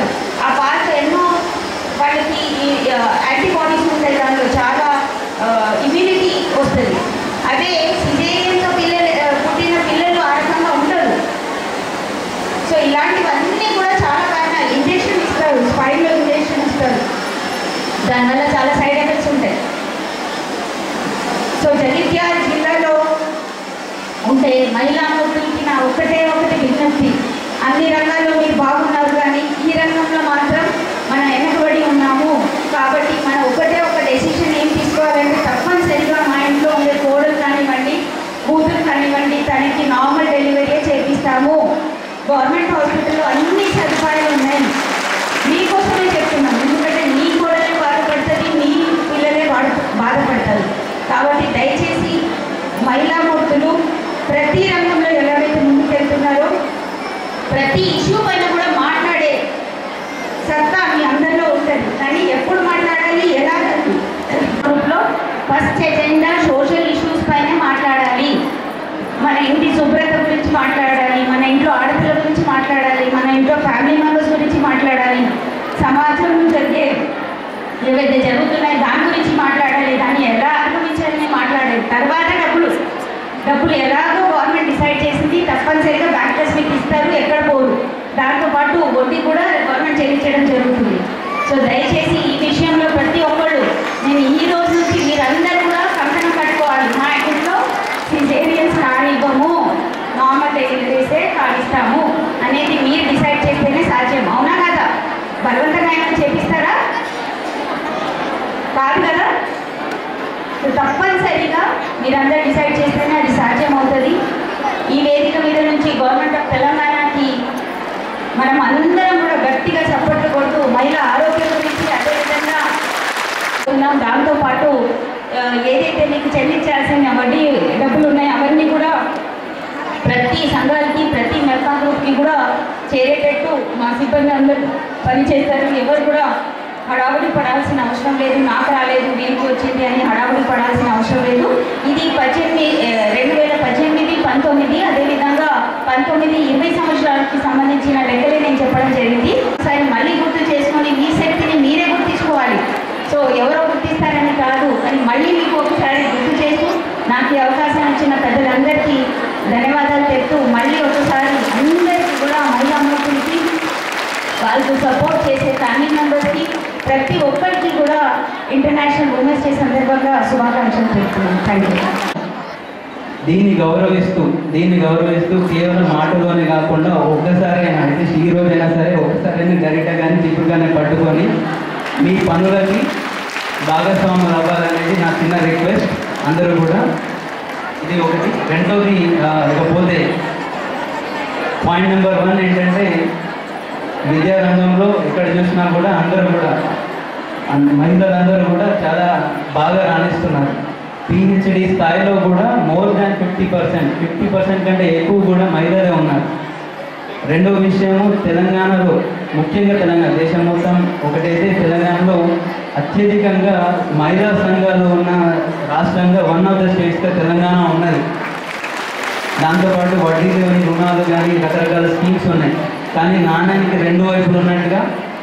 అన్ని రంగాల్లో మీరు బాగున్నారు కానీ ఈ రంగంలో మాత్రం మనం వెనకబడి ఉన్నాము కాబట్టి మనం ఒకటే ఒక డెసిషన్ ఏం తీసుకోవాలంటే తప్పనిసరిగా మా ఇంట్లో ఉండే కోడలు కానివ్వండి కూతురు కానివ్వండి తనకి నార్మల్ డెలివరీ చేపిస్తాము గవర్నమెంట్ హాస్పిటల్లో అన్ని సదుపాయాలు ఉన్నాయి మీకోసమే చెప్తున్నాం ఎందుకంటే మీ కోడలే బాధపడుతుంది మీ పిల్లలే బాధ బాధపడతారు కాబట్టి దయచేసి మహిళా మూర్తులు ప్రతి రంగంలో ఎలాగైతే ముందుకెళ్తున్నారో ప్రతి ఇష్యూ పైన కూడా మాట్లాడే సత్తా మీ అందరిలో ఉంటుంది కానీ ఎప్పుడు మాట్లాడాలి ఎలా గ్రూప్లో ఫస్ట్ ఎజెండా సోషల్ ఇష్యూస్ పైనే మాట్లాడాలి మన ఇంటి శుభ్రత గురించి మాట్లాడాలి మన ఇంట్లో ఆడపిల్ల గురించి మాట్లాడాలి మన ఇంట్లో ఫ్యామిలీ మెంబర్స్ గురించి మాట్లాడాలి సమాజం జరిగే ఏవైతే జరుగుతున్నాయో దాని గురించి మాట్లాడాలి దాన్ని ఎలా అనుభవించాలని మాట్లాడాలి తర్వాత డబ్బులు డబ్బులు ఎలాగో గవర్నమెంట్ డిసైడ్ చేసింది తప్పనిసరిగా బ్యాంకర్స్ మీకు ఇస్తారు ఎక్కడ పోరు దాంతోపాటు వడ్డీ కూడా గవర్నమెంట్ చెల్లించడం జరుగుతుంది సో దయచేసి ఈ విషయంలో ప్రతి ఒక్కళ్ళు నేను ఈ రోజు నుంచి మీరందరూ కూడా కంకణం కట్టుకోవాలి మా ఇంట్లో సిజేరియన్స్ కానివ్వము నార్మల్ డెలివరీసే కానిస్తాము అనేది మీరు డిసైడ్ చేస్తేనే సాధ్యం అవునా కదా బలవంతంగా ఏమైనా చేపిస్తారా కాదు కదా సో తప్పనిసరిగా మీరందరూ డిసైడ్ చేస్తేనే అది సాధ్యం అవుతుంది ఈ వేదిక మీద నుంచి గవర్నమెంట్ ఆఫ్ తెలంగాణకి మనం అందరం కూడా గట్టిగా చప్పట్లు కొడుతూ మహిళా ఆరోగ్యం గురించి అదేవిధంగా ఉన్నాం దాంతోపాటు ఆ, ఏదైతే మీకు చెల్లించాల్సిన వడ్డీ డబ్బులు ఉన్నాయో అవన్నీ కూడా ప్రతి సంఘానికి ప్రతి మెల్కా గ్రూప్కి కూడా చేరేటట్టు మా సిబ్బంది అందరూ పనిచేస్తారు ఎవరు కూడా హడావుడి పడాల్సిన అవసరం లేదు నాకు రాలేదు వీరికి వచ్చింది అని హడావుడి పడాల్సిన అవసరం లేదు ఇది పద్దెనిమిది ఆ, రెండు వేల పద్దెనిమిది పంతొమ్మిది అదేవిధంగా పంతొమ్మిది ఇరవై సంవత్సరాలకి సంబంధించిన లెక్కలే నేను చెప్పడం జరిగింది ఒకసారి మళ్ళీ గుర్తు చేసుకొని మీ శక్తిని మీరే గుర్తించుకోవాలి సో ఎవరో గుర్తిస్తారని కాదు అని మళ్ళీ మీకు ఒకసారి గుర్తు చేస్తూ నాకు ఈ అవకాశం ఇచ్చిన పెద్దలందరికీ ధన్యవాదాలు చెప్తూ మళ్ళీ ఒకసారి అందరికీ కూడా మహిళా మూర్తులకి వాళ్ళకు సపోర్ట్ చేసే ఫ్యామిలీ మెంబర్స్కి ప్రతి ఒక్కరికి కూడా ఇంటర్నేషనల్ ఉమెన్స్ డే సందర్భంగా శుభాకాంక్షలు చెప్తున్నాను థ్యాంక్ యూ దీన్ని గౌరవిస్తూ దీన్ని గౌరవిస్తూ కేవలం మాటలోనే కాకుండా ఒక్కసారి అయినా అంటే ఈ రోజైనా సరే ఒక్కసారి గరిట కానీ చిప్పుడు కానీ పట్టుకొని మీ పనులకి భాగస్వాములు అవ్వాలనేది నా చిన్న రిక్వెస్ట్ అందరూ కూడా ఇది ఒకటి రెండోది ఆ, ఇకపోతే పాయింట్ నెంబర్ వన్ ఏంటంటే విద్యారంగంలో ఎక్కడ చూసినా కూడా అందరూ కూడా అన్- మహిళలందరూ కూడా చాలా బాగా రాణిస్తున్నారు పిహెచ్డి స్థాయిలో కూడా more than fifty percent fifty percent కంటే ఎక్కువ కూడా మహిళలే ఉన్నారు రెండవ విషయము తెలంగాణలో ముఖ్యంగా తెలంగాణ దేశం మొత్తం ఒకటైతే తెలంగాణలో అత్యధికంగా మహిళా సంఘాలు ఉన్న రాష్ట్రంగా వన్ ఆఫ్ ద స్టేట్స్గా తెలంగాణ ఉన్నది దాంతోపాటు వడ్డీ లేని రుణాలు కానీ రకరకాల స్కీమ్స్ ఉన్నాయి కానీ నాణ్యానికి రెండు వైపులు ఉన్నట్టుగా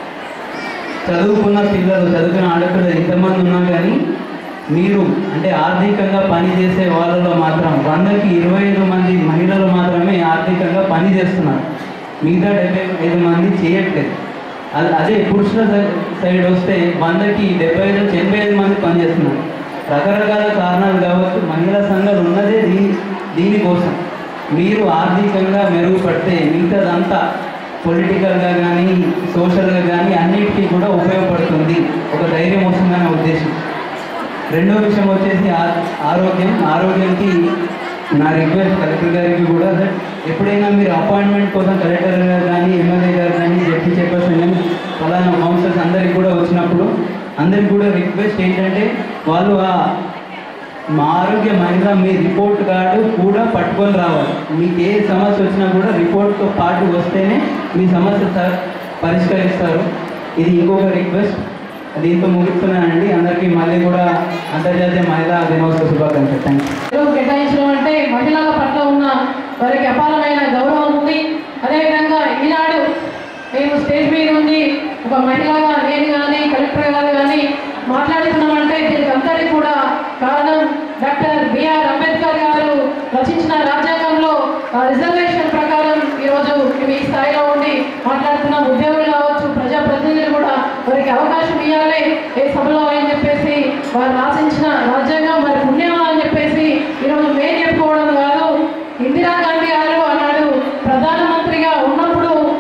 చదువుకున్న పిల్లలు చదువుకున్న ఆడపిల్లలు ఎంతమంది ఉన్నా కానీ మీరు అంటే ఆర్థికంగా పని చేసే వాళ్ళలో మాత్రం వందకి ఇరవై ఐదు మంది మహిళలు మాత్రమే ఆర్థికంగా పని చేస్తున్నారు మిగతా డెబ్బై ఐదు మంది చేయట్లేదు అది అదే పురుషుల సై- సైడ్ వస్తే వందకి డెబ్బై ఐదు ఎనభై ఐదు మంది పనిచేస్తున్నారు రకరకాల కారణాలు కావచ్చు మహిళా సంఘాలు ఉన్నదే దీని దీనికోసం మీరు ఆర్థికంగా మెరుగుపడితే మిగతాదంతా పొలిటికల్గా కానీ సోషల్గా కానీ అన్నిటికీ కూడా ఉపయోగపడుతుంది ఒక ధైర్యం వస్తుందనే ఉద్దేశం రెండో విషయం వచ్చేసి ఆ- ఆరోగ్యం ఆరోగ్యానికి నా రిక్వెస్ట్ కలెక్టర్ గారికి కూడా దట్ ఎప్పుడైనా మీరు అపాయింట్మెంట్ కోసం కలెక్టర్ గారు కానీ ఎమ్మెల్యే గారు కానీ జడ్పీ చైర్పర్సన్ కానీ ఫలానా కౌన్సిలర్స్ అందరికి కూడా వచ్చినప్పుడు అందరికి కూడా రిక్వెస్ట్ ఏంటంటే వాళ్ళు ఆ మా ఆరోగ్య మహిళ మీ రిపోర్ట్ కార్డు కూడా పట్టుకొని రావాలి మీకు ఏ సమస్య వచ్చినా కూడా రిపోర్ట్తో పాటు వస్తేనే మీ సమస్య సార్ పరిష్కరిస్తారు ఇది ఇంకొక రిక్వెస్ట్ దీంతో ముగిస్తున్నానండి అందరికీ మళ్ళీ కూడా అంతర్జాతీయ మహిళా దినోత్సవ శుభాకాంక్షలు థ్యాంక్ యూ తెలుగు కేటాయించడం అంటే మహిళల పట్ల ఉన్న వారికి అపారమైన గౌరవం ఉంది అదేవిధంగా ఈనాడు మేము స్టేజ్ మీద ఉండి ఒక మహిళగా నేను కానీ కలెక్టర్ గారు కానీ మాట్లాడుతున్నామంటే దీనికి అంతటి కూడా కారణం డాక్టర్ బిఆర్ అంబేద్కర్ గారు రచించిన రాజ్యాంగంలో ఆ రిజర్వేషన్ ప్రకారం ఈరోజు మేము ఈ స్థాయిలో ఉండి మాట్లాడుతున్నాం ఉద్యోగులు కావచ్చు ప్రజాప్రతినిధులు కూడా వారికి అవకాశం ఇవ్వాలి ఏ సభలో అని చెప్పేసి వారు రాసించిన రాజ్యాంగం మరి పుణ్యమా అని చెప్పేసి ఈరోజు మేము చెప్పుకోవడం కాదు ఇందిరాగాంధీ గారు ఆనాడు ప్రధానమంత్రిగా ఉన్నప్పుడు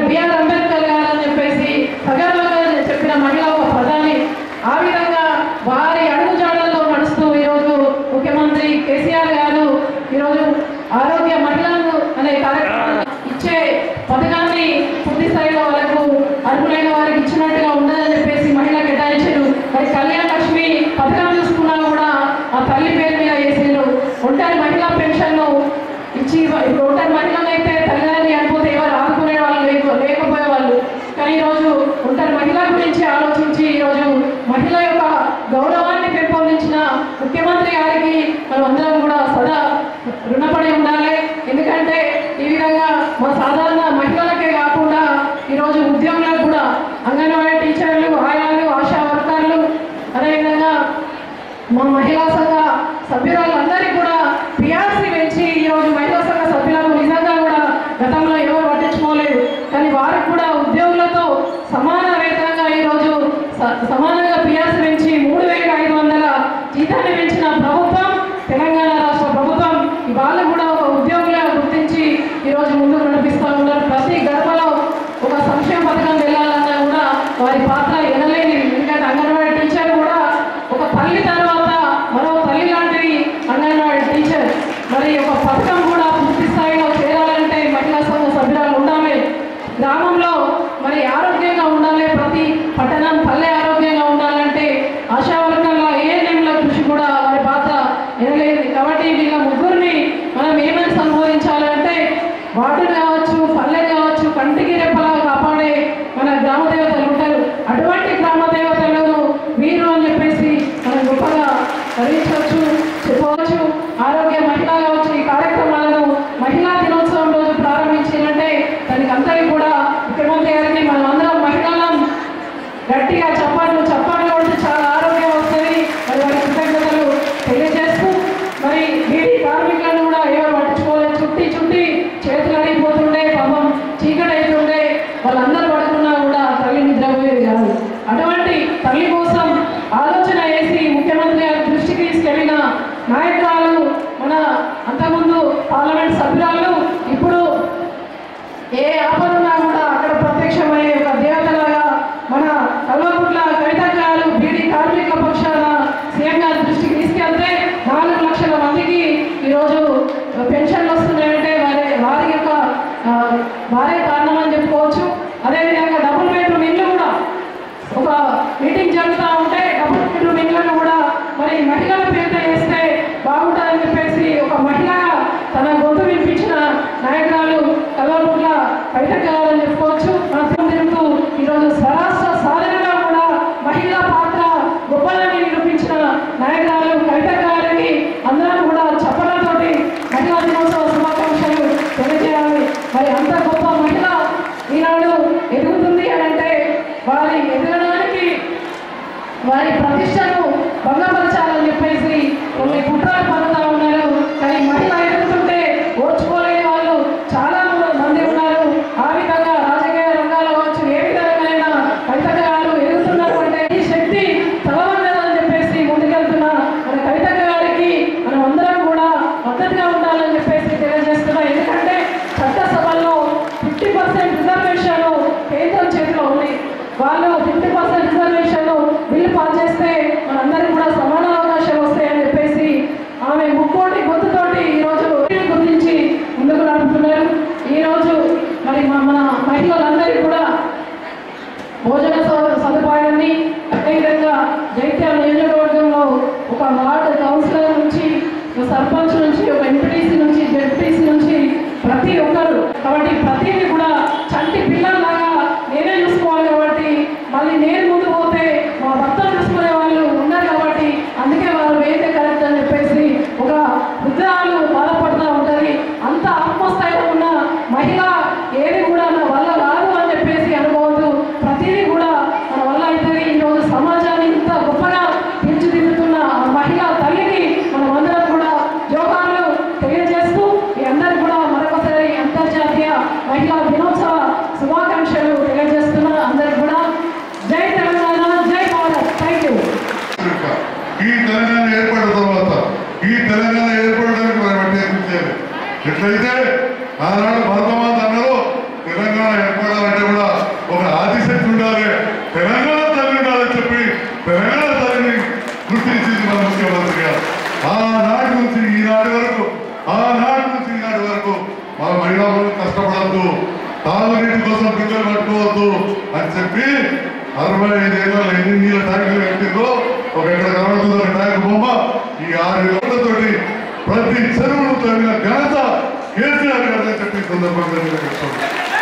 బిఆర్ అంబేద్కర్ గారు అని చెప్పేసి సగర్వంగా చెప్పిన మహిళ ఒక ప్రధాని ఆ విధంగా వారి అడుగుజాడల్లో నడుస్తూ ఈరోజు ముఖ్యమంత్రి కేసీఆర్ గారు ఈరోజు ఆరోగ్య మహిళలు అనే కార్యక్రమాన్ని ఇచ్చే పథకాన్ని పూర్తి స్థాయిలో వాళ్ళకు అర్హులైన వారికి ఇచ్చినట్టుగా ఉండదని చెప్పేసి మహిళ కేటాయించారు మరి కళ్యాణ లక్ష్మి పథకం చూసుకున్నా కూడా ఆ తల్లి పేరు మీద వేసారు ఒంటరి మహిళా పెన్షన్ను ఇచ్చి ఇప్పుడు ఒంటరి మహిళలు అయితే తల్లిదండ్రి అనుకుంటే ఎవరు ఆదుకునే వాళ్ళు లేక లేకపోయే వాళ్ళు కానీ ఈరోజు ఒంటరి మహిళ గురించి ఆలోచించి ఈరోజు మహిళ యొక్క గౌరవాన్ని పెంపొందించిన ముఖ్యమంత్రి గారికి మనం అందరం కూడా సదా రుణపడి ఉండాలి ఎందుకంటే ఈ విధంగా మా సాధారణ మహిళలకే కాకుండా ఈరోజు ఉద్యోగులకు కూడా అంగన్వాడీ టీచర్లు ఆయాలు ఆశా వర్కర్లు అదేవిధంగా మా మహిళా సంఘ సభ్యురాలందరికీ కూడా పిఆర్సీ పెంచి ఈరోజు మహిళా సంఘ సభ్యులకు నిజంగా కూడా గతంలో ఎవరు పట్టించుకోలేదు కానీ వారికి కూడా ఉద్యోగులతో సమాన వేతనంగా ఈరోజు స- సమానంగా పిఆర్సీ పెంచి మూడు వేల ఐదు వందల జీతాన్ని పెంచిన ప్రభుత్వం తెలంగాణ రాష్ట్ర ప్రభుత్వం ఇవాళ కూడా ఒక ఉద్యోగులుగా గుర్తించి ఈరోజు ముందుకు నడిపిస్తూ ఉన్నారు ప్రతి గడపలో ఒక సంక్షేమ పథకం వెళ్ళాలన్నా కూడా వారి పాత్ర ఎనలేని ఎందుకంటే అంగన్వాడీ టీచర్ కూడా ఒక తల్లి తర్వాత మరో తల్లి లాంటిది అంగన్వాడీ టీచర్ మరి ఒక పథకం కూడా పూర్తి స్థాయిలో చేరాలంటే మహిళా సంఘ సభ్యురాలు ఉండాలి గ్రామంలో మరి ఆరోగ్యంగా ఉండాలి ప్రతి పట్టణం పల్లె ఆరోగ్యంగా ఉండాలంటే ఆశా వర్గాల ఏఎన్ఎంల కృషి కూడా వారి పాత్ర ఎనలేదు కాబట్టి వీళ్ళ ముగ్గురిని మనం ఏమని సంబోధించాలంటే వార్డు కావచ్చు పల్లె కావచ్చు కంటికి రెప్పలా కాపాడే మన గ్రామ దేవతలు ఉంటారు అటువంటి గ్రామ దేవతలను వీరు అని చెప్పేసి మనం గొప్పగా ధరించవచ్చు చెప్పవచ్చు ఆరోగ్య మహిళ కావచ్చు ఈ కార్యక్రమాలను మహిళా దినోత్సవం రోజు ప్రారంభించారంటే దానికి అందరికీ కూడా ముఖ్యమంత్రి గారికి మనం అందరం మహిళలం గట్టిగా చప్పట్లు చప్పట్లు కొడితే చాలా ఆరోగ్యం వస్తుంది మరి వారి కృతజ్ఞతలు తెలియజేస్తూ మరి బీడీ కార్మికులను కూడా ఎవరు పట్టించుకోలేదు చుట్టి చుట్టి చేతులు అడిగిపోతుండే పాపం చీకటి అవుతుండే వాళ్ళందరూ పడుకున్నా కూడా తల్లి నిద్రపోయేది కాదు అటువంటి తల్లి కోసం ఆలోచన వేసి ముఖ్యమంత్రి గారి దృష్టికి తీసుకెళ్లిన నాయకురాలు మన అంతకుముందు పార్లమెంట్ సభ్యురాలు ఇప్పుడు ఏ ఆపదున్నా కూడా అక్కడ ప్రత్యక్షమయ్యే ఒక దేవతలాగా మన కల్వకుట్ల కవితగారు బీడీ కార్మిక పక్షాన సీఎం గారి దృష్టికి తీసుకెళ్తే నాలుగు లక్షల మందికి ఈరోజు పెన్షన్లు వస్తున్నాయంటే వారి వారి యొక్క ఆ, వారే కారణం అని చెప్పుకోవచ్చు అదేవిధంగా డబుల్ బెడ్రూమ్ ఇల్లు కూడా ఒక మీటింగ్ జరుగుతూ ఉంటే డబుల్ బెడ్రూమ్ ఇళ్లను కూడా మరి మహిళల పేరుతో వేస్తే బాగుంటుందని చెప్పేసి ఒక మహిళ తన గొంతు వినిపించిన నాయకురాలు కల్వకుంట్ల కవితగారని చెప్పుకోవచ్చు మన తిరుగుతూ ఈరోజు స్వరాష్ట్ర సాధనలో కూడా మహిళా పాత్ర గొప్పలని నిరూపించిన నాయకురాలు కవిత గారికి అందరం కూడా చప్పలతోటి మహిళా దినోత్సవ శుభాకాంక్షలు తెలియజేయాలి మరి అంత గొప్ప మహిళ ఈనాడు ఎదుగుతుంది అని అంటే వారి ఎదగడానికి వారి ప్రతిష్టను భంగపరచాలని చెప్పేసి కొన్ని కుట్రలు పడుతూ ఉన్నారు కానీ మహిళ ఎదుగుతుంటే ఓర్చుకోలేని వాళ్ళు చాలా మంది ఉన్నారు ఆ విధంగా రాజకీయ రంగాల్లో కావచ్చు ఏ విధంగా కవిత గారు ఎదుగుతున్నారు అంటే ఈ శక్తి తలవందని చెప్పేసి ముందుకెళ్తున్న మన కవిత గారికి మనం అందరం కూడా మద్దతుగా ఉండాలని చెప్పేసి తెలియజేస్తున్నా ఎందుకంటే చట్టసభల్లో ఫిఫ్టీ పర్సెంట్ రిజర్వేషన్ కేంద్రం చేతిలో ఉంది వాళ్ళు fifty percent reservation bill pass చేస్తే మనందరికీ కూడా సమాన అవకాశాలు వస్తాయని చెప్పేసి ఆమె ముక్కోటి గొంతుతోటి ఈరోజు గుర్తించి ముందుకు నడుపుతున్నారు ఈరోజు మరి మా- మన మహిళలందరికీ కూడా భోజన సౌ- సదుపాయాన్ని అదేవిధంగా జైత్యాల నియోజకవర్గంలో ఒక వార్డు కౌన్సిలర్ నుంచి ఒక సర్పంచ్ నుంచి ఒక ఎంపీటీసీ నుంచి జెడ్పీసీ నుంచి ప్రతి ఒక్కరు కాబట్టి ప్రతిదీ కూడా చంటి పిల్లల్లాగా నేనే చూసుకోవాలి కాబట్టి మళ్ళీ నేను ముందు పోతే మా భర్తను చూసుకునే వాళ్ళు ఉన్నారు కాబట్టి అందుకే వాళ్ళు వేస్తే కరెక్ట్ అని చెప్పేసి ఒక వృద్ధురాలు బాధపడుతూ ఉంటుంది అంత ఆత్మస్థైర్యం ఉన్న మహిళ ఏది కూడా నా వల్ల కాదు అని చెప్పేసి అనుకోవద్దు ప్రతిదీ కూడా మన వల్ల అవుతుంది ఈరోజు సమాజాన్ని ఇంత గొప్పగా తీర్చిదిద్దుతున్న ఆ మహిళా తల్లికి మనం అందరం కూడా జోహార్లు తెలియజేస్తూ మీ అందరికి కూడా మరొకసారి అంతర్జాతీయ మహిళా దినోత్సవ శుభాకాంక్షలు తెలియజేస్తున్నా అందరికి కూడా జై తెలంగాణ జై భారత్ థ్యాంక్ యూ ఈ తెలంగాణ ఏర్పడిన తర్వాత ఈ తెలంగాణ ఏర్పడడానికి మరి బట్టి ఏం చేయాలి ఎట్లయితే ఆనాడు భరతమాత అన్నారు తెలంగాణ ఏర్పడాలంటే కూడా ఒక ఆదిశక్తి ఉండాలి తెలంగాణ తల్లి ఉండాలని చెప్పి తెలంగాణ తల్లిని గుర్తించింది మన ముఖ్యమంత్రి గారు ఆనాటి నుంచి ఈనాటి వరకు ఆనాటి నుంచి ఈనాటి వరకు మా మహిళలు కష్టపడద్దు తాగునీటి కోసం పిల్లలు పట్టుకోవద్దు అని చెప్పి అరవై ఐదేళ్ళ ఎన్ని నీళ్ళ ట్యాంకులు కట్టిందో ఒక ఎక్కడ కనబడుతుందో ఒక ట్యాంక్ బొమ్మ ఈ ఆరు గంటలతోటి ప్రతి చెరువును తగిన ఘనత కేసీఆర్ గారు అని చెప్పి ఈ సందర్భంగా నేను చెప్తాను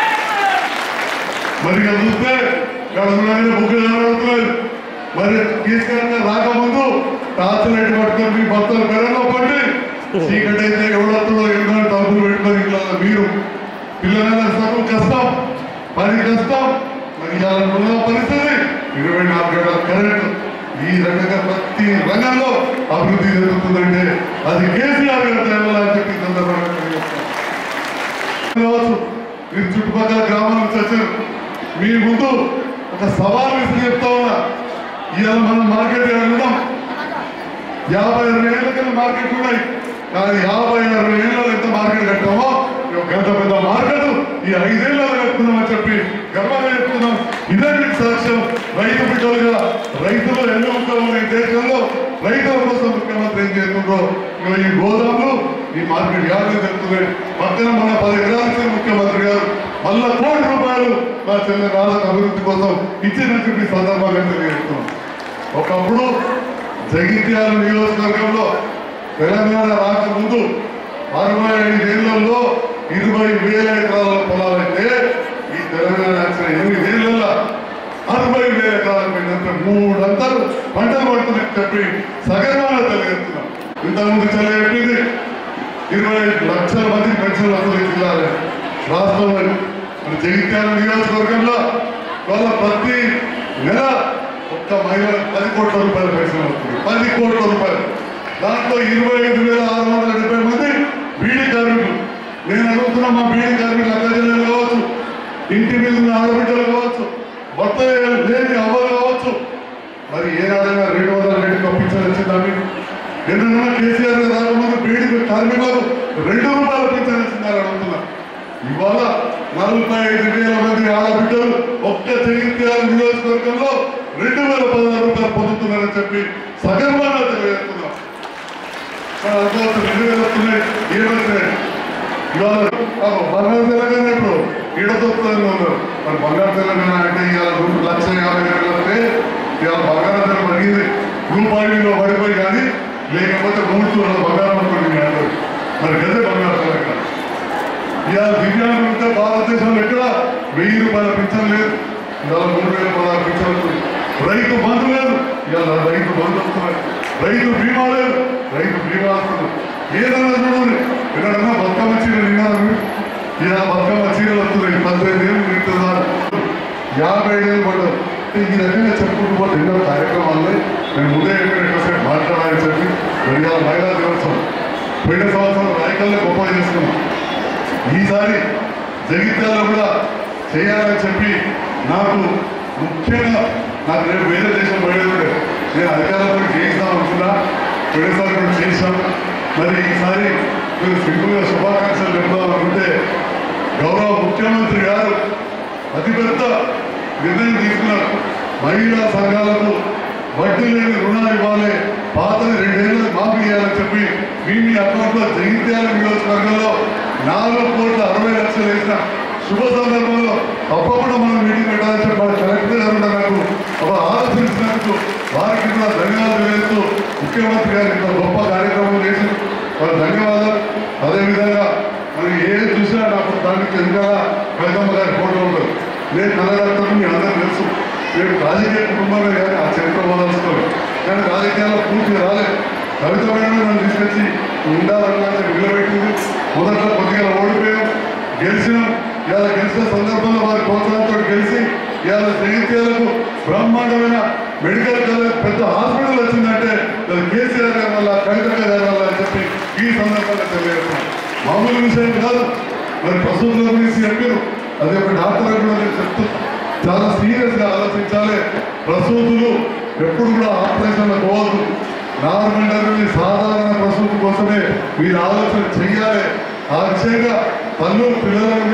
మరి ఇక చూస్తే కడుపులోనే బుక్ కనబడుతున్నారు మరి కేసీఆర్ గారు రాకముందు టార్చలైట్ పట్టుకొని మీ భర్తలు పెరలో పడి చీకటి అయితే ఎవడొస్తుందో ఎన్నో తలుపులు పెట్టుకొని ఇట్లా మీరు పిల్లలైనా చదువు కష్టం పని కష్టం మరి ఇవాళ పరిస్థితి ఇరవై నాలుగు గంటల కరెంట్ ఈ రకంగా ప్రతి రంగంలో అభివృద్ధి జరుగుతుందంటే అది కేసీఆర్ గారు దేవాలని అని చెప్పి ఈ సందర్భంగా తెలియజేస్తాను. కావచ్చు మీరు చుట్టుపక్కల గ్రామాల నుంచి వచ్చారు మీ ముందు ఒక సవాల్ విసిరి చెప్తా ఉన్నా ఇవాళ మనం మార్కెట్ వెళ్ళడం యాభై అరవై ఏళ్ళ కింద మార్కెట్ ఉన్నాయి కానీ యాభై అరవై ఏళ్ళలో ఎంత మార్కెట్ కట్టామో ఈ ఒక గంట పెద్ద మార్కెట్ ఈ ఐదేళ్ళలో కట్టుకున్నామని చెప్పి గర్వంగా చెప్తున్నాం ఇదే మీకు సాక్ష్యం రైతు బిడ్డలుగా రైతులు ఎన్నో ఉంటాము ఈ దేశంలో రైతుల కోసం ముఖ్యమంత్రి ఏం చేస్తుండ్రో ఇవాళ ఈ గోదాములు ఈ మార్కెట్ యాభై జరుగుతున్నాయి పక్కన మన పది ఎకరాలకి ముఖ్యమంత్రి గారు మళ్ళా కోటి రూపాయలు మా చెల్లె రాళ్ళకు అభివృద్ధి కోసం ఇచ్చినట్టు ఈ సందర్భంగా తెలియజేస్తున్నాం ఒకప్పుడు జగిత్యాల నియోజకవర్గంలో తెలంగాణ రాకముందు అరవై ఐదేళ్లలో ఇరవై వేల ఎకరాల పొలాలైతే ఈ తెలంగాణ వచ్చిన ఎనిమిదేళ్లలో అరవై వేల ఎకరాల పోయినంత మూడంతలు పంటలు పడుతున్నాయి చెప్పి సగర్వంగా తెలియజేస్తున్నాం ఇంతకుముందు చెల్లెట్టింది ఇరవై లక్షల మందికి పెన్షన్ వస్తుంది జిల్లాలో రాష్ట్రంలో మన జగిత్యాల నియోజకవర్గంలో వాళ్ళ ప్రతి నెల ఒక్క మహిళ పది కోట్ల రూపాయల పెన్షన్ వస్తుంది పది కోట్ల రూపాయలు దాంట్లో ఇరవై ఐదు వేల ఆరు వందల డెబ్బై మంది బీడీ కార్మికులు నేను అడుగుతున్నా మా బీడీ కార్మికులు అక్కజల్లు కావచ్చు ఇంటి మీద ఉన్న ఆడబిడ్డలు కావచ్చు భర్త లేని అవ్వలు కావచ్చు మరి ఏనాడైనా రెండు వందల రెండు పంపించాలి వచ్చిందని ఎందుకన్నా కేసీఆర్ గారు రాకముందు బీడీ కార్మికులకు రెండు రూపాయలు పింఛన్ వచ్చిందని అడుగుతున్నా ఇవాళ నలభై ఐదు వేల మంది ఆడబిడ్డలు ఒక్క జగిత్యాల నియోజకవర్గంలో రెండు వేల పదహారు రూపాయలు పొందుతున్నారని చెప్పి సగర్వంగా తెలియజేస్తున్నాం మన అనుకోవచ్చు రెండు వేలు వస్తున్నాయి ఏమవుతున్నాయి ఇవాళ ఆ, బంగారు తెలంగాణ ఇప్పుడు ఈడదొస్తుందని ఉన్నారు మరి బంగారు తెలంగాణ అంటే ఇవాళ రెండు లక్ష యాభై వేలు వస్తే ఇవాళ బంగారం ధర పడిగింది రూపాయలు పడిపోయి కానీ లేకపోతే మూడు తూర్ల బంగారం అనుకోండి అంటారు మరి గదే బంగారు తెలంగాణ ఇవాళ దివ్యాంగులు ఉంటే భారతదేశంలో ఎక్కడ వెయ్యి రూపాయల పింఛన్ లేదు ఇవాళ మూడు వేల పదహారు పింఛన్ వస్తుంది రైతు బంధు లేదు ఇవాళ రైతు బంధు వస్తున్నాయి రైతు బీమా లేదు రైతు బీమా వస్తుంది ఏదైనా చూడండి ఎక్కడన్నా బతుకమ్మ చీరలు విన్నారు ఇలా బతుకమ్మ చీరలు వస్తున్నాయి పద్దెనిమిది ఏళ్ళు నింటున్నారు యాభై ఏళ్ళు పడ్డారు ఈ రకంగా చెప్పుకుంటూ పోతే ఎన్నో కార్యక్రమాల్లో నేను ముందే ఎక్కడెక్కసేపు మాట్లాడాలని చెప్పి రెండు మహిళా దినోత్సవం పోయిన సంవత్సరం రాయకల్లో గొప్ప చేసుకున్నాం ఈసారి జగిత్యాల కూడా చేయాలని చెప్పి నాకు ముఖ్యంగా నాకు రేపు వేరే దేశం పోయేది ఉండే. నేను అధికారంలో చేయిస్తాం అనుకున్నా పోయినసారి కూడా చేశాం మరి ఈసారి మీరు సింపుల్గా శుభాకాంక్షలు చెప్దాం అనుకుంటే గౌరవ ముఖ్యమంత్రి గారు అతిపెద్ద నిర్ణయం తీసుకున్నారు మహిళా సంఘాలకు వడ్డీ లేని రుణాలు ఇవ్వాలి పాతని రెండేళ్లకు మాఫీ చేయాలని చెప్పి మీ మీ అకౌంట్లో జగిత్యాల నియోజకవర్గంలో నాలుగు కోట్ల అరవై లక్షలు వేసిన శుభ సందర్భంలో తప్పకుండా మనం మీటింగ్ పెట్టాలని చెప్పి మన కలెక్టర్ గారు కూడా నాకు ఒక ఆలోచించినందుకు వారికి కూడా ధన్యవాదాలు తెలియజేస్తూ ముఖ్యమంత్రి గారు ఇంత గొప్ప కార్యక్రమం చేసి వారు ధన్యవాదాలు అదేవిధంగా మరి ఏది చూసినా నాకు దానికి ఇంకా కవితమ్మ గారి ఫోటో ఉంటుంది నేను కన్నడతో మీ అందరూ తెలుసు నేను రాజకీయ కుటుంబమే కానీ ఆ చరిత్ర వదలుచుకోను కానీ రాజకీయాల్లో పూర్తిగా రాలేదు కవిత మేడం నన్ను తీసుకొచ్చి ఉండాలన్నా నిలబెట్టింది మొదట్లో కొద్దిగా ఓడిపోయాం గెలిచినాం ఇలా గెలిచిన సందర్భంలో వారి ప్రోత్సాహంతో గెలిచి ఇవాళ జగిత్యాలకు బ్రహ్మాండమైన మెడికల్ కాలేజ్ పెద్ద హాస్పిటల్ వచ్చిందంటే అది కేసీఆర్ గారి వల్ల కవిత గారి వల్ల అని చెప్పి ఈ సందర్భంగా తెలియజేస్తున్నాం మామూలు విషయం కాదు మరి ప్రసూతుల గురించి చెప్పారు అది ఒక డాక్టర్ కూడా నేను చెప్తూ చాలా సీరియస్ గా ఆలోచించాలి ప్రసూతులు ఎప్పుడు కూడా ఆపరేషన్ పోవద్దు నార్మల్ డెలివరీ సాధారణ ప్రసూతి కోసమే మీరు ఆలోచన చెయ్యాలి ఆ విషయంగా తల్లు పిల్లలను కూడా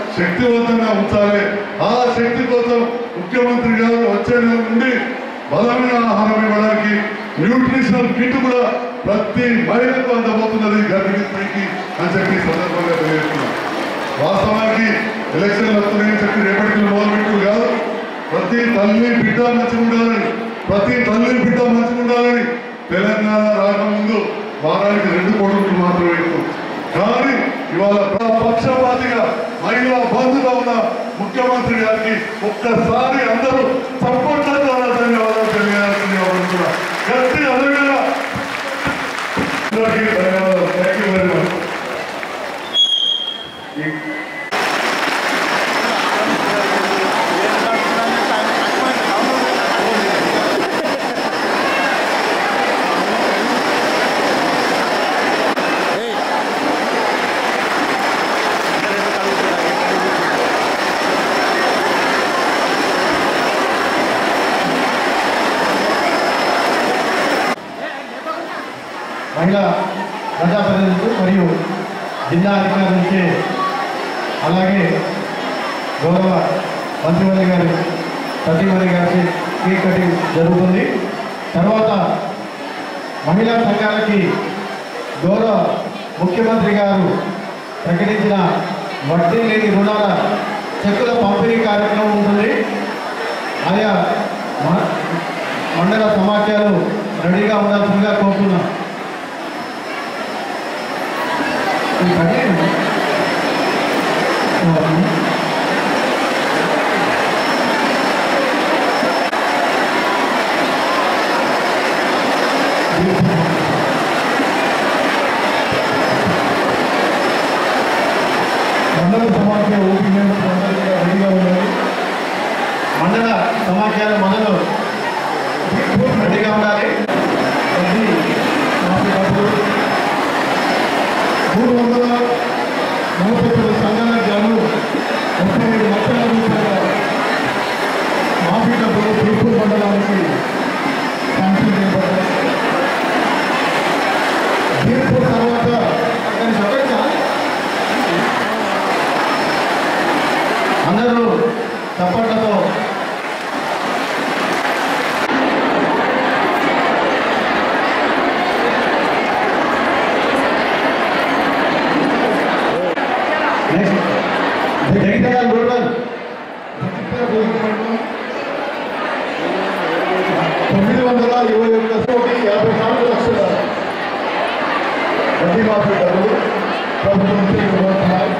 శక్తివంతంగా ఉంచాలి ఆ శక్తి కోసం ముఖ్యమంత్రి గారు వచ్చే నెల నుండి బలమైన ఆహారం ఇవ్వడానికి న్యూట్రిషనల్ కిట్ కూడా ప్రతి మహిళకు అందబోతున్నది గర్భిణీ స్త్రీకి అని చెప్పి ఈ సందర్భంగా తెలియజేస్తున్నాం వాస్తవానికి ఎలక్షన్లు వస్తున్నాయని చెప్పి రేపటికి మొదలుపెట్టు కాదు ప్రతి తల్లి బిడ్డ మంచిగా ఉండాలని ప్రతి తల్లి బిడ్డ మంచిగా ఉండాలని తెలంగాణ రాకముందు వారానికి రెండు కోట్లు మాత్రమే ఇస్తాం కానీ ఇవాళ ప్ర- పక్షపాతిగా మహిళా బంధుగా ఉన్న ముఖ్యమంత్రి గారికి ఒక్కసారి అందరూ చప్పట్ల ద్వారా ధన్యవాదాలు తెలియాల్సింది కోరుతున్నా. గట్టి అదవిగా అందరికీ ధన్యవాదాలు థ్యాంక్ యూ వెరీ మచ్ మహిళా ప్రజాప్రతినిధులు మరియు జిల్లా అధికారుల నుంచి అలాగే గౌరవ మంత్రివర్య గారి సతీమణి గారికి కేక్ కటింగ్ జరుగుతుంది తర్వాత మహిళా సంఘాలకి గౌరవ ముఖ్యమంత్రి గారు ప్రకటించిన వడ్డీ లేని రుణాల చెక్కుల పంపిణీ కార్యక్రమం ఉంటుంది ఆయా మ- మండల సమాఖ్యలు రెడీగా ఉండాల్సిందిగా కోరుతున్నాం ఈ పని- మండల సమాఖ్య ఓపీ మెంబర్స్ అందరికీ రెడీగా ఉండాలి మండల సమాఖ్యల మొదలు రెడీగా ఉండాలి అది మాకు డబ్బులు మూడు వందల నలభై తొమ్మిది సంఘాలకు గాను ముప్పై ఏడు లక్షల రూపాయల మాఫీ డబ్బులు తిరుపూర్ మండలానికి శాంక్షన్ చేయబడ్డాయి తిరుపూర్ తర్వాత దాన్ని చదవచ్చా అందరూ చప్పట్లతో జగిత్యాల రూరల్ తొమ్మిది వందల ఇరవై ఒక్క కోటి యాభై నాలుగు లక్షల వడ్డీ మాఫీ డబ్బులు ప్రభుత్వం నుంచి ఇవ్వబడుతున్నాయి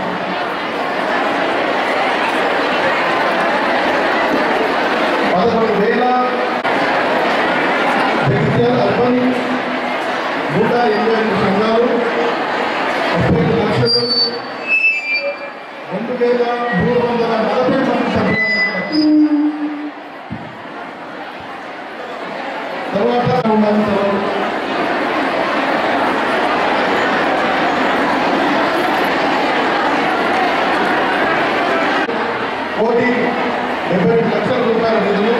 పదకొండు వేల జగిత్యాల అర్బన్ నూట ఎనభై ఐదు సంఘాలు ముప్పై ఐదు లక్షలు రెండు వేల మూడు వందల నలభై మంది సభ్యులు తర్వాత ఉండాలి తర్వాత కోటి డెబ్బై రెండు లక్షల రూపాయల నిధులు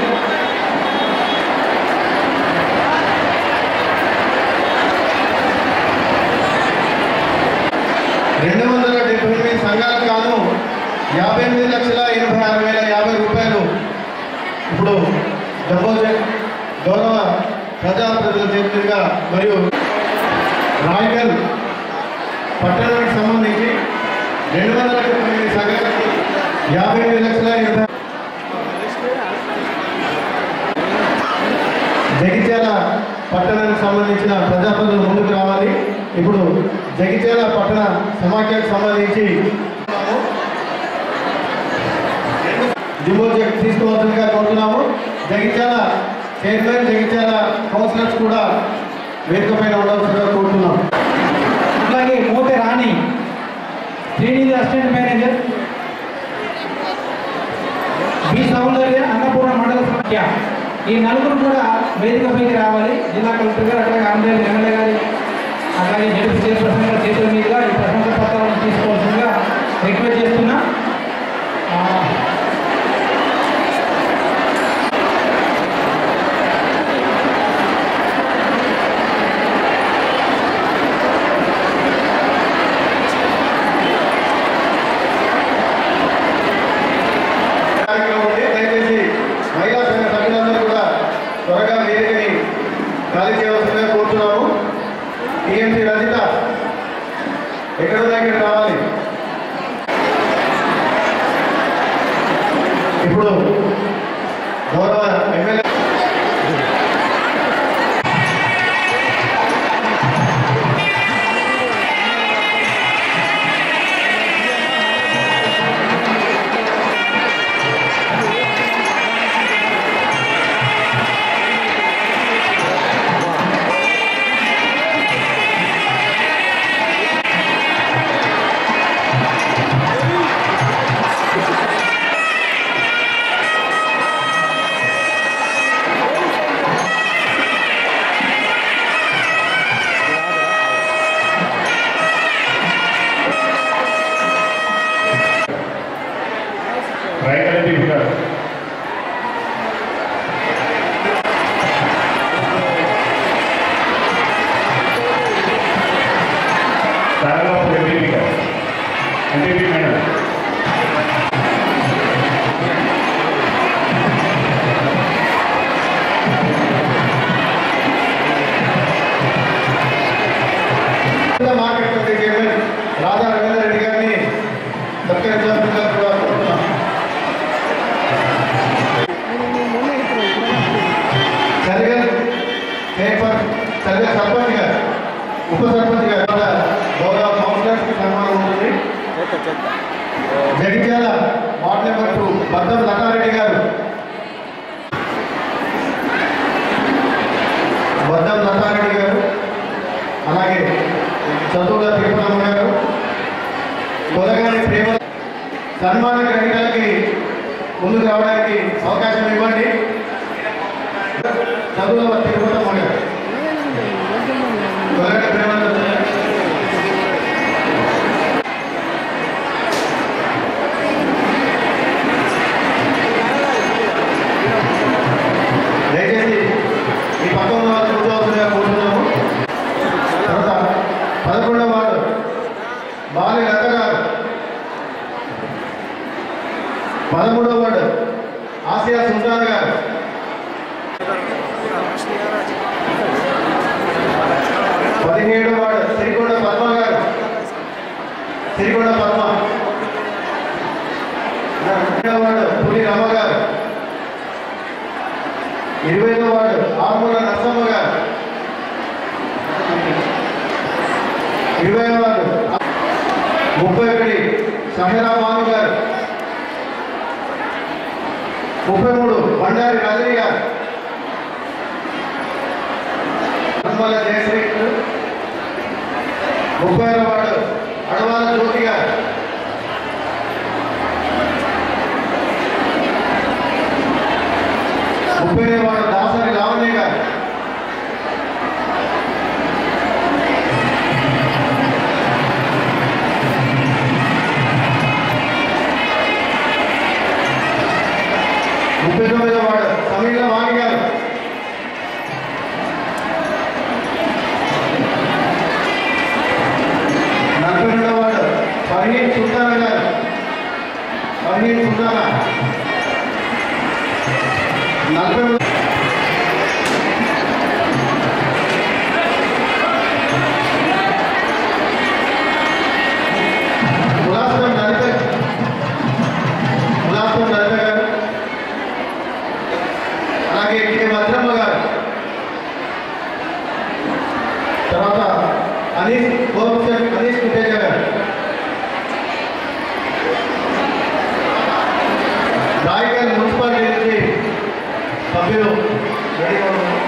రెండు వందల డెబ్బై ఎనిమిది సంఘాలకు గాను యాభై ఎనిమిది లక్షల ఎనభై ఆరు వేల యాభై రూపాయలు ఇప్పుడు డిపాజిట్ గౌరవ ప్రజాప్రతినిధుల చేతులుగా మరియు రాయగల్ పట్టణానికి సంబంధించి రెండు వందల డెబ్బై ఎనిమిది సంఘాలకి యాభై ఎనిమిది లక్షల ఎనభై జగిత్యాల పట్టణానికి సంబంధించిన ప్రజాప్రతినిధులు ముందుకు రావాలి ఇప్పుడు జగిత్యాల పట్టణ సమాఖ్యకు సంబంధించి డిపోజిట్ తీసుకోవాల్సిందిగా కోరుతున్నాము జగిత్యాల చైర్మన్ జగిత్యాల కౌన్సిలర్స్ కూడా వేదిక పైన ఉండవలసిందిగా కోరుతున్నాం అలాగే Mothe Rani Srinidhi assistant manager B Soundarya Annapurna మండల సంఖ్య ఈ నలుగురు కూడా వేదికపైకి రావాలి జిల్లా కలెక్టర్ గారు అట్లాగే ఆంధ్రప్రదేశ్ ఎమ్మెల్యే గారి అలాగే జడ్పీ చైర్పర్సన్ గారి చేతుల మీదుగా ఈ ప్రశంస పత్రాలను తీసుకోవాల్సిందిగా రిక్వెస్ట్ చేస్తున్నా ఆ, డిఎంసీ రజిత ఎక్కడ దగ్గర రావాలి ఇప్పుడు గౌరవ ఎమ్మెల్యే రైతులకి వికాస్ దాదాపు MP Vikas MP madam market committee chairman Radha Ravindra Reddy గారిని సత్కరించాల్సిందిగా కూడా కోరుతున్నాం. సర్వేల్ పేపర్ సర్వేల్ సర్పంచ్ గారు ఉప సర్పంచ్ గారు కూడా గౌరవ కౌన్సిలర్స్ కి సన్మానం ఉంటుంది Jagtial ward number two Baddam Latha Reddy గారు బద్దం లతారెడ్డి గారు అలాగే చదువుల తిరుపతమ్మ గారు కొలగాని ప్రేమ సన్మాన గ్రహీతలకి ముందుకు రావడానికి అవకాశం ఇవ్వండి చదువుల తిరుపతమ్మ గారు కొలగాని ప్రేమ దయచేసి ఈ పక్కన ఉన్న వాళ్ళు కూర్చోవలసిందిగా కోరుతున్నాము తర్వాత పదకొండవ వార్డు బాలి లత గారు పదమూడవ వార్డు ఆసియా సుల్తాన్ గారు పదిహేడవ వార్డు సిరికొండ పద్మ గారు సిరికొండ పద్మ పన్నెండవ వార్డు పులి రమ గారు ఇరవైదో వార్డు ఆర్మూల నరసమ్మ గారు ఇరవై వారు ముప్పై ఒకటి సహరా భాను గారు ముప్పై మూడు బండారి రజనీ గారు నిర్మల జయశ్రీ ముప్పై ఆరు వాడు అడవాల జ్యోతి గారు ముప్పై వాడు దాసరి లావణ్య గారు ముప్పై తొమ్మిదో వాడు సమీర వాణి గారు నలభై రెండో వాడు ఫహీన్ సుల్తానా గారు ఫహీన్ సుల్తానా నలభై మూడు ఉల్లాసం నలభై ఉల్లాసం నలభై గారు అలాగే కె భద్రమ్మ గారు తర్వాత అనీస్ గోపిచంద్ అనీస్ కుటేజ గారు రాయగల్ మున్సిపాలిటీ నుంచి సభ్యులు రెడీగా ఉన్నారు